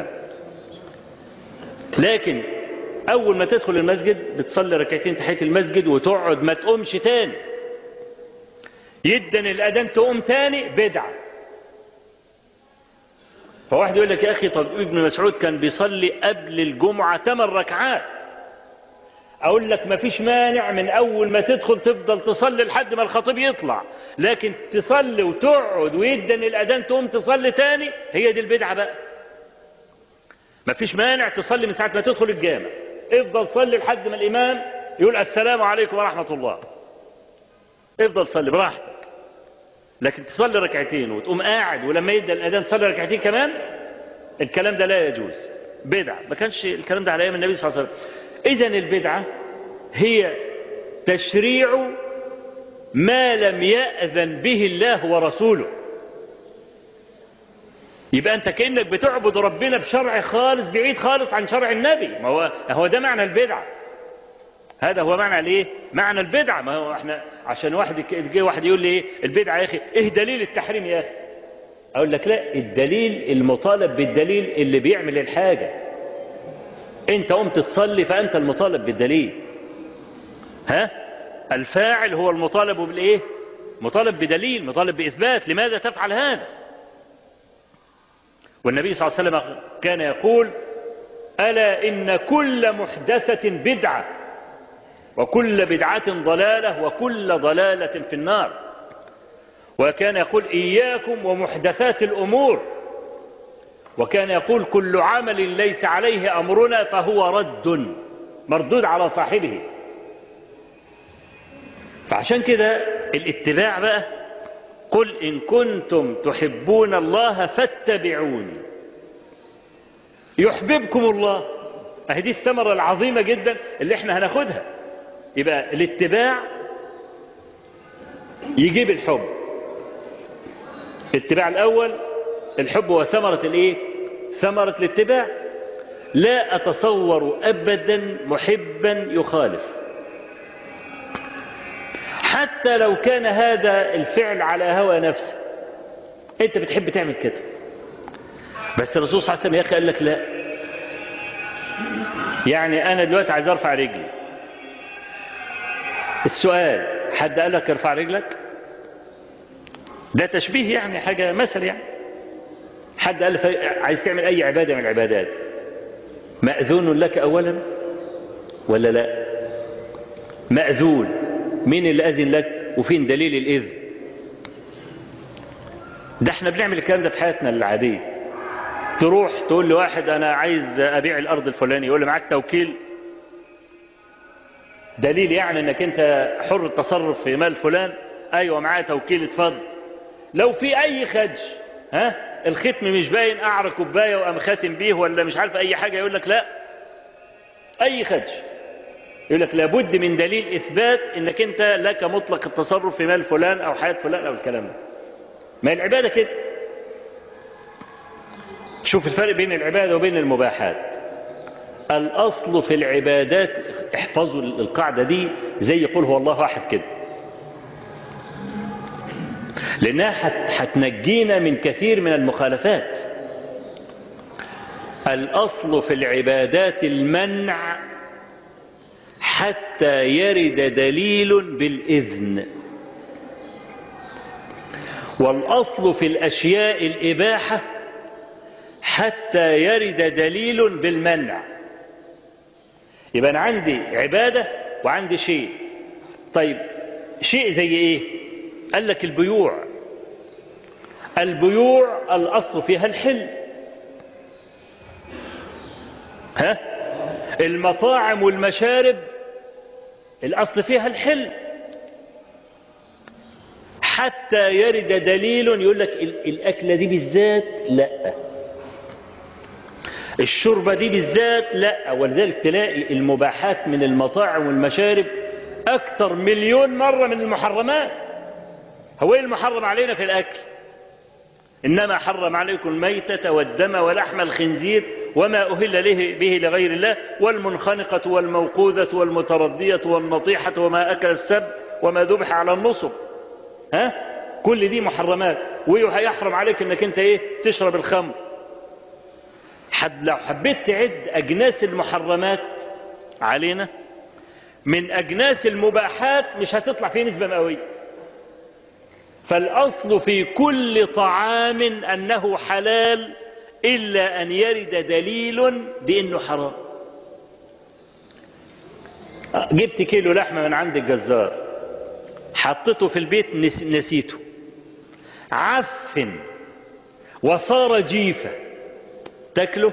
لكن أول ما تدخل المسجد بتصلي ركعتين تحية المسجد وتقعد ما تقومش تاني يدن الأذان تقوم تاني بدعة فواحد يقول لك يا أخي طب ابن مسعود كان بيصلي قبل الجمعة ثمان ركعات أقول لك ما فيش مانع من أول ما تدخل تفضل تصلي لحد ما الخطيب يطلع لكن تصلي وتقعد ويدن الأذان تقوم تصلي تاني هي دي البدعة بقى ما فيش مانع تصلي من ساعة ما تدخل الجامع افضل صلي لحد ما الإمام يقول السلام عليكم ورحمة الله افضل صلي براحتك لكن تصلي ركعتين وتقوم قاعد ولما يبدا الاذان تصلي ركعتين كمان الكلام ده لا يجوز بدعه ما كانش الكلام ده على ايام النبي صلى الله عليه وسلم اذا البدعه هي تشريع ما لم ياذن به الله ورسوله يبقى انت كانك بتعبد ربنا بشرع خالص بعيد خالص عن شرع النبي ما هو هو ده معنى البدعه هذا هو معنى الايه معنى البدعه ما هو احنا عشان واحد جه واحد يقول لي ايه البدعه يا اخي ايه دليل التحريم يا اخي اقول لك لا الدليل المطالب بالدليل اللي بيعمل الحاجه انت قمت تصلي فانت المطالب بالدليل ها الفاعل هو المطالب بالايه مطالب بدليل مطالب باثبات لماذا تفعل هذا والنبي صلى الله عليه وسلم كان يقول الا ان كل محدثه بدعه وكل بدعة ضلالة وكل ضلالة في النار وكان يقول إياكم ومحدثات الأمور وكان يقول كل عمل ليس عليه أمرنا فهو رد مردود على صاحبه فعشان كده الاتباع بقى قل إن كنتم تحبون الله فاتبعوني يحببكم الله اهي دي الثمرة العظيمة جدا اللي احنا هناخدها يبقى الاتباع يجيب الحب الاتباع الأول الحب هو ثمرة الايه ثمرة الاتباع لا أتصور أبدا محبا يخالف حتى لو كان هذا الفعل على هوى نفسه انت بتحب تعمل كده بس الرسول صلى الله عليه وسلم يا اخي قال لك لا يعني انا دلوقتي عايز ارفع رجلي السؤال حد قال لك ارفع رجلك ده تشبيه يعني حاجة مثل يعني حد قال عايز تعمل اي عبادة من العبادات مأذون لك اولا ولا لا مأذون مين اللي أذن لك وفين دليل الإذن ده احنا بنعمل الكلام ده في حياتنا العادية تروح تقول لواحد أنا عايز أبيع الأرض الفلاني يقول لي معاك توكيل دليل يعني انك انت حر التصرف في مال فلان ايوه معاه توكيل اتفضل لو في اي خدش ها الختم مش باين اعرى كوبايه وقام خاتم بيه ولا مش عارف اي حاجه يقول لك لا اي خدش يقول لك لابد من دليل اثبات انك انت لك مطلق التصرف في مال فلان او حياه فلان او الكلام ده ما العباده كده شوف الفرق بين العبادة وبين المباحات الأصل في العبادات احفظوا القاعدة دي زي يقول هو الله أحد كده لأنها هتنجينا من كثير من المخالفات الأصل في العبادات المنع حتى يرد دليل بالإذن والأصل في الأشياء الإباحة حتى يرد دليل بالمنع يبقى أنا عندي عبادة وعندي شيء طيب شيء زي إيه قال لك البيوع البيوع الأصل فيها الحل ها المطاعم والمشارب الأصل فيها الحل حتى يرد دليل يقول لك الأكلة دي بالذات لا الشربة دي بالذات لا ولذلك تلاقي المباحات من المطاعم والمشارب أكثر مليون مرة من المحرمات هو ايه المحرم علينا في الأكل إنما حرم عليكم الميتة والدم ولحم الخنزير وما أهل له به لغير الله والمنخنقة والموقوذة والمتردية والنطيحة وما أكل السب وما ذبح على النصب ها كل دي محرمات ويحرم عليك انك انت ايه تشرب الخمر حد لو حبيت تعد اجناس المحرمات علينا من اجناس المباحات مش هتطلع فيه نسبة مئوية فالاصل في كل طعام انه حلال الا ان يرد دليل بانه حرام جبت كيلو لحمة من عند الجزار حطيته في البيت نسيته عفن وصار جيفة تاكله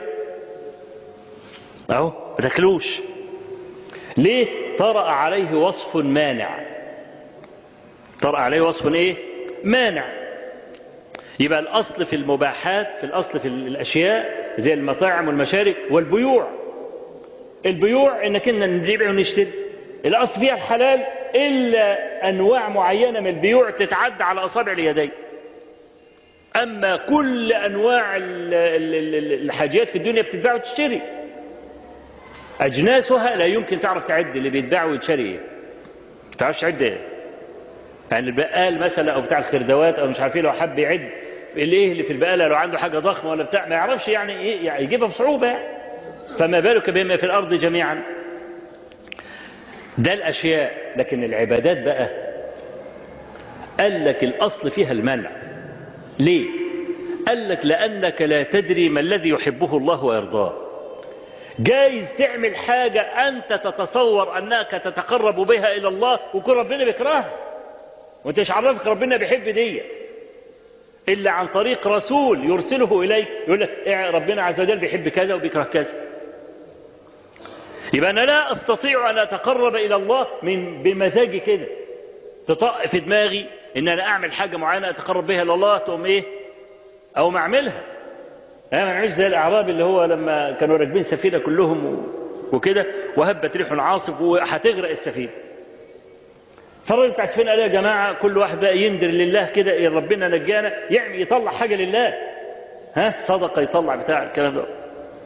اهو ما تاكلوش ليه طرأ عليه وصف مانع طرأ عليه وصف ايه مانع يبقى الاصل في المباحات في الاصل في الاشياء زي المطاعم والمشارب والبيوع البيوع انك ان نبيع ونشتري الاصل فيها الحلال إلا أنواع معينة من البيوع تتعدى على أصابع اليدين أما كل أنواع الحاجات في الدنيا بتتباع وتشتري أجناسها لا يمكن تعرف تعد اللي بيتباع ويتشري ايه ما تعرفش تعد ايه يعني البقال مثلا أو بتاع الخردوات أو مش عارفين لو حب يعد الايه اللي في البقالة لو عنده حاجة ضخمة ولا بتاع ما يعرفش يعني ايه يعني يجيبها بصعوبة يعني. فما بالك بما في الأرض جميعا ده الأشياء لكن العبادات بقى قال لك الأصل فيها المنع ليه قال لك لأنك لا تدري ما الذي يحبه الله ويرضاه جايز تعمل حاجة أنت تتصور أنك تتقرب بها إلى الله وكل ربنا بيكرهها وانت مش عرفك ربنا بيحب ديت إلا عن طريق رسول يرسله إليك يقول لك إيه ربنا عز وجل بيحب كذا وبيكره كذا يبقى أنا لا أستطيع أن أتقرب إلى الله من بمزاجي كده تطق في دماغي إن أنا أعمل حاجة معينة أتقرب بها إلى الله تقوم إيه أو ما أعملها أنا ما نعملش زي الأعراب اللي هو لما كانوا راكبين سفينة كلهم وكده وهبت ريح عاصف وهتغرق السفينة فالراجل بتاع السفينة قال يا جماعة كل واحد بقى يندر لله كده إيه ربنا نجانا يعمل يطلع حاجة لله ها صدقة يطلع بتاع الكلام ده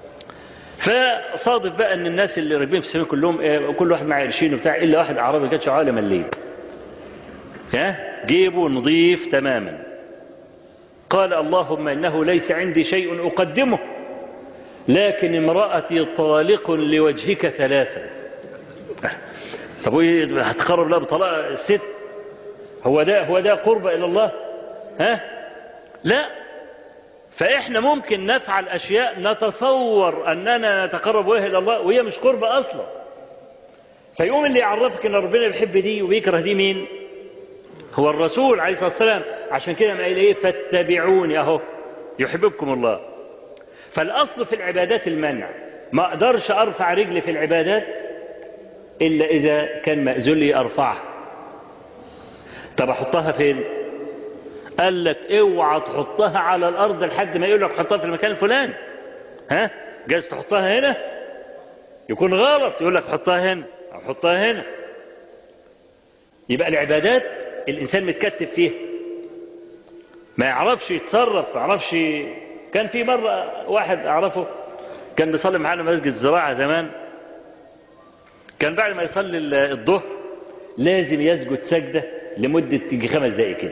فصادف بقى ان الناس اللي راكبين في السفينه كلهم إيه كل واحد معاه قرشين وبتاع الا واحد اعرابي كانش عالم الليل ها جيبه نظيف تماما قال اللهم انه ليس عندي شيء اقدمه لكن امرأتي طالق لوجهك ثلاثا طب هتقرب لها بطلاق الست هو ده هو ده قرب الى الله ها لا فإحنا ممكن نفعل أشياء نتصور أننا نتقرب بها إلى الله وهي مش قرب أصلا فيقوم اللي يعرفك أن ربنا بيحب دي وبيكره دي مين هو الرسول عليه الصلاة والسلام عشان كده ما قال إيه فاتبعوني أهو يحببكم الله فالأصل في العبادات المنع ما أقدرش أرفع رجلي في العبادات إلا إذا كان مأذون لي أرفعها طب أحطها فين قال لك اوعى تحطها على الارض لحد ما يقول لك حطها في المكان الفلاني ها جايز تحطها هنا يكون غلط يقول لك حطها هنا او حطها هنا يبقى العبادات الانسان متكتف فيها ما يعرفش يتصرف ما يعرفش كان في مرة واحد أعرفه كان بيصلي معانا مسجد الزراعة زمان كان بعد ما يصلي الظهر لازم يسجد سجدة لمدة تيجي خمس دقائق كده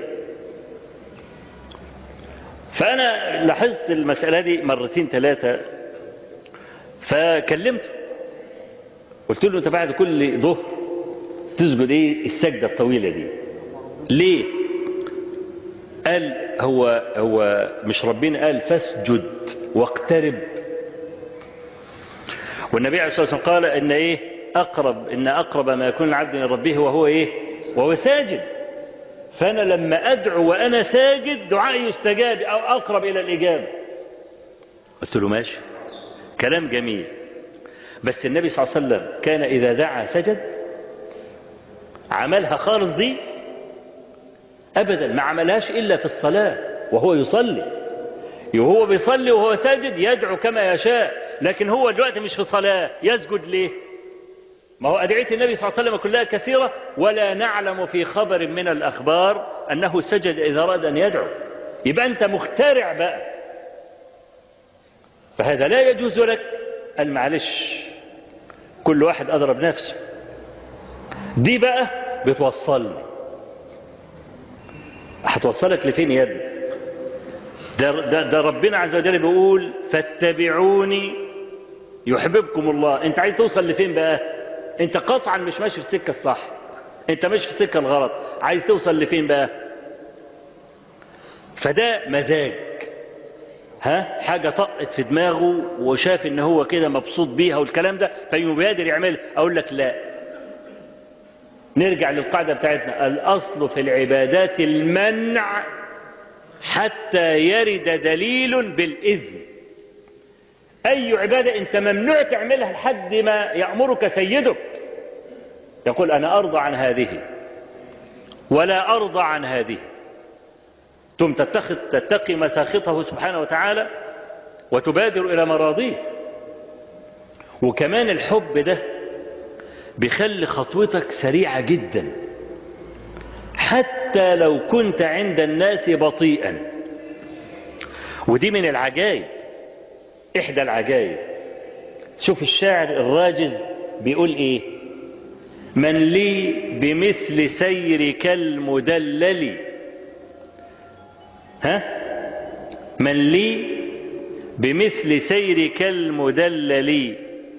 فأنا لاحظت المسألة دي مرتين ثلاثة فكلمته قلت له أنت بعد كل ظهر تسجد إيه السجدة الطويلة دي ليه قال هو هو مش ربنا قال فاسجد واقترب والنبي عليه الصلاة والسلام قال إن إيه أقرب إن أقرب ما يكون العبد من ربه وهو إيه وهو ساجد فأنا لما أدعو وأنا ساجد دعائي يستجاب أو أقرب إلى الإجابة قلت له ماشي كلام جميل بس النبي صلى الله عليه وسلم كان إذا دعا سجد عملها خالص دي أبدا ما عملهاش إلا في الصلاة وهو يصلي وهو بيصلي وهو ساجد يدعو كما يشاء لكن هو دلوقتي مش في صلاة يسجد ليه ما هو أدعية النبي صلى الله عليه وسلم كلها كثيرة ولا نعلم في خبر من الأخبار أنه سجد إذا أراد أن يدعو يبقى أنت مخترع بقى فهذا لا يجوز لك قال معلش كل واحد أضرب نفسه دي بقى بتوصلني هتوصلك لفين يا ابني ده, ده, ده ربنا عز وجل بيقول فاتبعوني يحببكم الله انت عايز توصل لفين بقى انت قطعا مش ماشي في السكه الصح انت ماشي في السكه الغلط عايز توصل لفين بقى فده مزاج ها حاجة طقت في دماغه وشاف ان هو كده مبسوط بيها والكلام ده فيبادر يعمل اقول لك لا نرجع للقاعدة بتاعتنا الأصل في العبادات المنع حتى يرد دليل بالإذن أي عبادة أنت ممنوع تعملها لحد ما يأمرك سيدك يقول أنا أرضى عن هذه ولا أرضى عن هذه ثم تتخذ تتقي مساخطه سبحانه وتعالى وتبادر إلى مراضيه وكمان الحب ده بيخلي خطوتك سريعة جدا حتى لو كنت عند الناس بطيئا ودي من العجائب إحدى العجائب شوف الشاعر الراجز بيقول إيه من لي بمثل سيرك المدلل ها من لي بمثل سيرك المدلل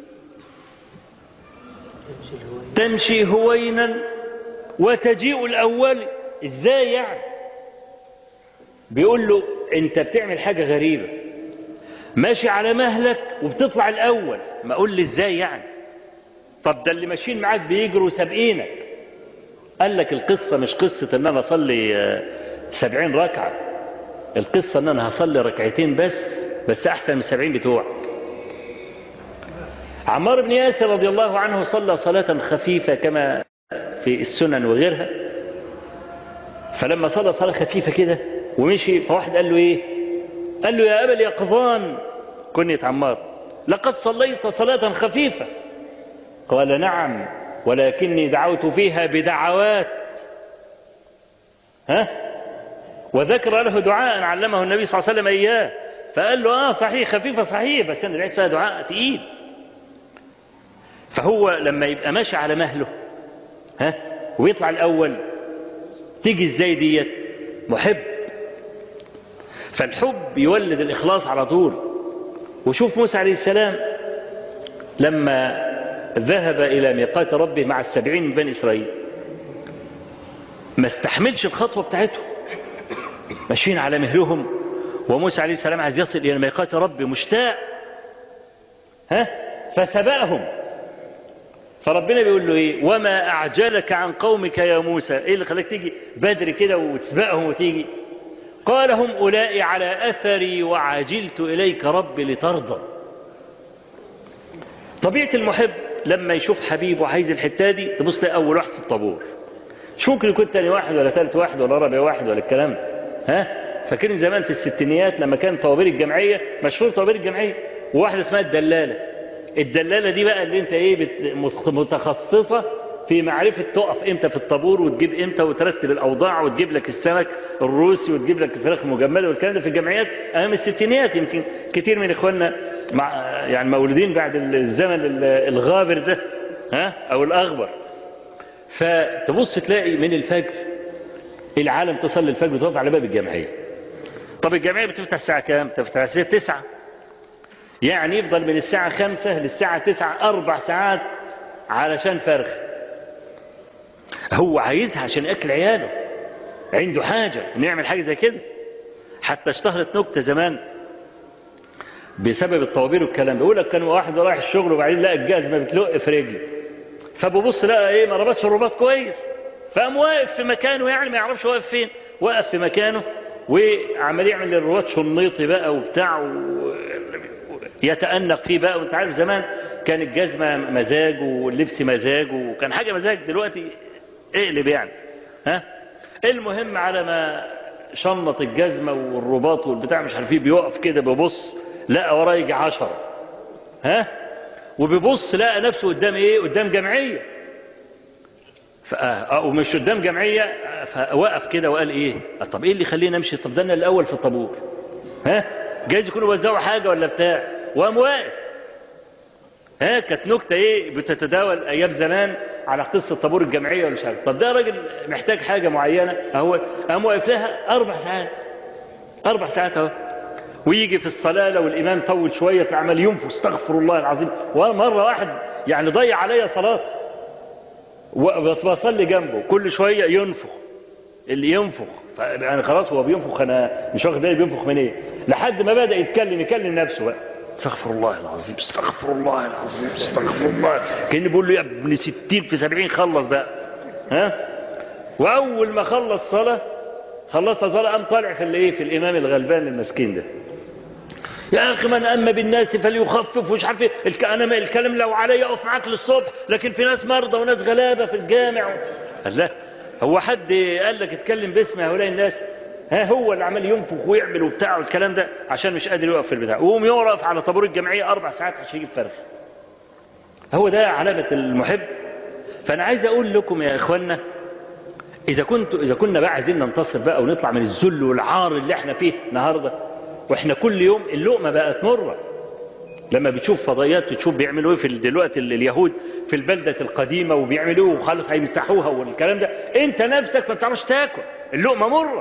تمشي هوينا وتجيء الأول ازاي يعني بيقول له انت بتعمل حاجة غريبة ماشي على مهلك وبتطلع الأول ما أقول لي ازاي يعني طب ده اللي ماشيين معاك بيجروا سابقينك قال لك القصة مش قصة ان انا اصلي سبعين ركعة القصة ان انا هصلي ركعتين بس بس احسن من السبعين بتوعك عمار بن ياسر رضي الله عنه صلى صلاة خفيفة كما في السنن وغيرها فلما صلى صلاة خفيفة كده ومشي فواحد قال له ايه قال له يا أبا اليقظان كنية عمار لقد صليت صلاة خفيفة قال نعم ولكني دعوت فيها بدعوات ها وذكر له دعاء علمه النبي صلى الله عليه وسلم إياه فقال له آه صحيح خفيفة صحيح بس أنا دعيت فيها دعاء تقيل فهو لما يبقى ماشي على مهله ها ويطلع الأول تيجي ازاي ديت محب فالحب يولد الإخلاص على طول وشوف موسى عليه السلام لما ذهب إلى ميقات ربه مع السبعين من بني إسرائيل ما استحملش الخطوة بتاعتهم ماشيين على مهلهم وموسى عليه السلام عايز يصل إلى ميقات ربه مشتاق ها فسبقهم فربنا بيقول له ايه وما اعجلك عن قومك يا موسى ايه اللي خلاك تيجي بدري كده وتسبقهم وتيجي قال هم اولئك على اثري وعجلت اليك ربي لترضى طبيعة المحب لما يشوف حبيبه عايز الحتة دي تبص لي اول واحد في الطابور مش ممكن يكون تاني واحد ولا ثالث واحد ولا رابع واحد ولا الكلام ده ها فاكرين زمان في الستينيات لما كان طوابير الجمعية مشهور طوابير الجمعية وواحدة اسمها الدلالة الدلالة دي بقى اللي انت ايه متخصصة في معرفة تقف امتى في الطابور وتجيب امتى وترتب الاوضاع وتجيب لك السمك الروسي وتجيب لك الفراخ المجمدة والكلام ده في الجمعيات امام الستينيات يمكن كتير من اخواننا مع يعني مولودين بعد الزمن الغابر ده ها او الاغبر فتبص تلاقي من الفجر العالم تصلي الفجر وتقف على باب الجمعية طب الجمعية بتفتح الساعة كام تفتح الساعة 9 يعني يفضل من الساعة 5 للساعة 9 أربع ساعات علشان فرخ هو عايزها عشان أكل عياله عنده حاجة نعمل حاجة زي كده حتى اشتهرت نكتة زمان بسبب الطوابير والكلام بيقول لك كان واحد رايح الشغل وبعدين لقى الجزمة بتلق في رجلي فببص لقى ايه ما ربطش الرباط كويس فقام واقف في مكانه يعني ما يعرفش واقف فين وقف في مكانه وعمال يعمل الرباط شنيطي بقى وبتاع و... يتأنق فيه بقى وانت عارف زمان كان الجزمة مزاج واللبس مزاج وكان حاجة مزاج دلوقتي اقلب يعني ها المهم على ما شنط الجزمة والرباط والبتاع مش عارف ايه بيقف كده بيبص لقى وراه يجي عشرة ها وبيبص لقى نفسه قدام ايه قدام جمعية ومش قدام جمعية فوقف كده وقال ايه طب ايه اللي يخليني امشي طب ده انا الاول في الطابور ها جايز يكونوا وزعوا حاجة ولا بتاع وقام واقف ها كانت نكتة ايه بتتداول ايام زمان على قصة طابور الجمعية ولا مش عارف طب ده راجل محتاج حاجة معينة اهو قام واقف لها اربع ساعات اربع ساعات اهو ويجي في الصلاة لو الامام طول شوية في عمل ينفخ استغفر الله العظيم ومرة واحد يعني ضيع عليا صلاتي وبصلي جنبه كل شوية ينفخ اللي ينفخ يعني خلاص هو بينفخ انا مش واخد بالي بينفخ من ايه لحد ما بدأ يتكلم يكلم نفسه بقى استغفر الله العظيم استغفر الله العظيم استغفر الله كأنه بيقول له يا ابن ستين في سبعين خلص بقى ها واول ما خلص صلاة خلص صلاة قام طالع في الايه في الامام الغلبان المسكين ده يا اخي من اما بالناس فليخفف ومش عارف الك... انا الكلام لو علي اقف معاك للصبح لكن في ناس مرضى وناس غلابه في الجامع قال لا هو حد قال لك اتكلم باسم هؤلاء الناس ها هو اللي عمال ينفخ ويعمل وبتاع والكلام ده عشان مش قادر يقف في البتاع وقوم يقف على طابور الجمعيه اربع ساعات عشان يجيب فرخ هو ده علامه المحب فانا عايز اقول لكم يا اخوانا اذا كنتوا اذا كنا بقى عايزين ننتصر بقى ونطلع من الذل والعار اللي احنا فيه النهارده واحنا كل يوم اللقمة بقت مرة لما بتشوف فضائيات تشوف بيعملوا ايه في دلوقتي اليهود في البلدة القديمة وبيعملوا وخلاص هيمسحوها والكلام ده انت نفسك ما بتعرفش تاكل اللقمة مرة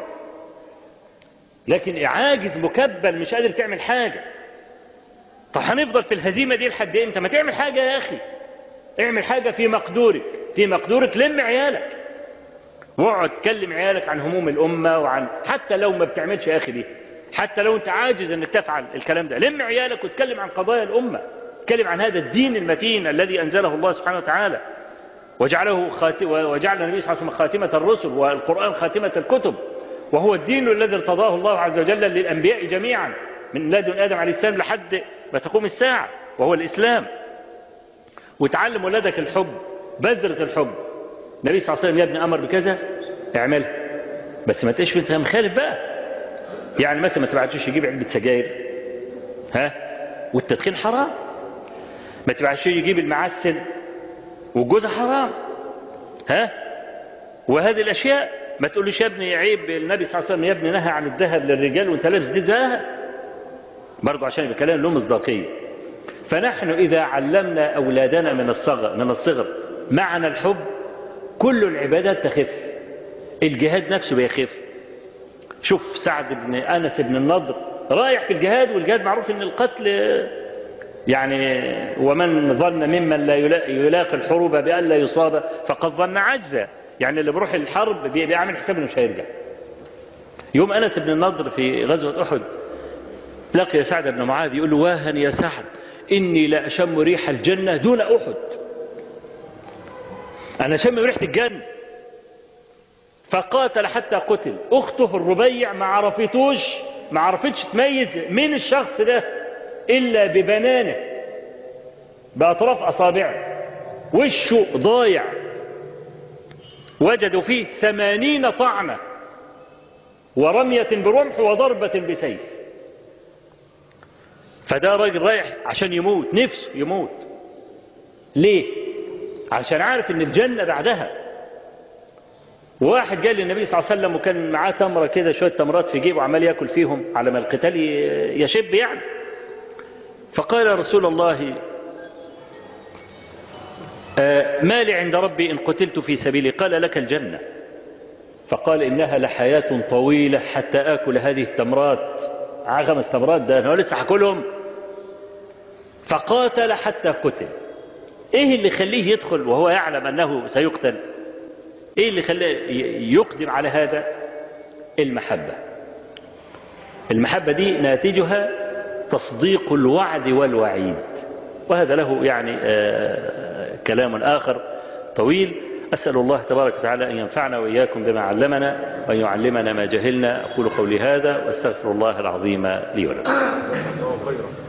لكن عاجز مكبل مش قادر تعمل حاجة طب هنفضل في الهزيمة دي لحد امتى ما تعمل حاجة يا اخي اعمل حاجة في مقدورك في مقدورك لم عيالك واقعد تكلم عيالك عن هموم الأمة وعن حتى لو ما بتعملش يا أخي دي حتى لو أنت عاجز أنك تفعل الكلام ده لم عيالك وتكلم عن قضايا الأمة تكلم عن هذا الدين المتين الذي أنزله الله سبحانه وتعالى وجعله خات... وجعل النبي صلى الله عليه وسلم خاتمة الرسل والقرآن خاتمة الكتب وهو الدين الذي ارتضاه الله عز وجل للأنبياء جميعا من لدن آدم عليه السلام لحد ما تقوم الساعة وهو الإسلام وتعلم ولدك الحب بذرة الحب النبي صلى الله عليه وسلم يا ابني أمر بكذا اعملها بس ما تقش انت مخالف بقى يعني مثلا ما تبعتوش يجيب علبة سجاير ها والتدخين حرام ما تبعتوش يجيب المعسل والجوز حرام ها وهذه الأشياء ما تقولش يا ابني عيب النبي صلى الله عليه وسلم يا ابني نهى عن الذهب للرجال وانت لابس دي ذهب برضه عشان يبقى كلام له مصداقيه فنحن إذا علمنا أولادنا من الصغر من الصغر معنى الحب كل العبادات تخف الجهاد نفسه بيخف شوف سعد بن أنس بن النضر رايح في الجهاد والجهاد معروف ان القتل يعني ومن ظن ممن لا يلاقي الحروب بأن لا يصاب فقد ظن عجزا يعني اللي بيروح الحرب بيعمل حساب انه مش هيرجع يوم أنس بن النضر في غزوة أحد لقي سعد بن معاذ يقول له واهن يا سعد إني لا أشم ريح الجنة دون أحد أنا أشم ريحة الجنة فقاتل حتى قتل أخته الربيع ما عرفتوش ما عرفتش تميز مين الشخص ده إلا ببنانه بأطراف أصابعه وشه ضايع وجدوا فيه ثمانين طعنة ورمية برمح وضربة بسيف فده راجل رايح عشان يموت نفسه يموت ليه عشان عارف ان الجنة بعدها واحد قال للنبي صلى الله عليه وسلم وكان معاه تمرة كده شوية تمرات في جيبه وعمال ياكل فيهم على ما القتال يشب يعني فقال يا رسول الله ما لي عند ربي إن قتلت في سبيلي قال لك الجنة فقال إنها لحياة طويلة حتى آكل هذه التمرات خمس تمرات ده أنا لسه هاكلهم فقاتل حتى قتل إيه اللي يخليه يدخل وهو يعلم أنه سيقتل إيه اللي خليه يقدم على هذا المحبة المحبة دي ناتجها تصديق الوعد والوعيد وهذا له يعني آه كلام آخر طويل أسأل الله تبارك وتعالى أن ينفعنا وإياكم بما علمنا وأن يعلمنا ما جهلنا أقول قولي هذا وأستغفر الله العظيم لي ولكم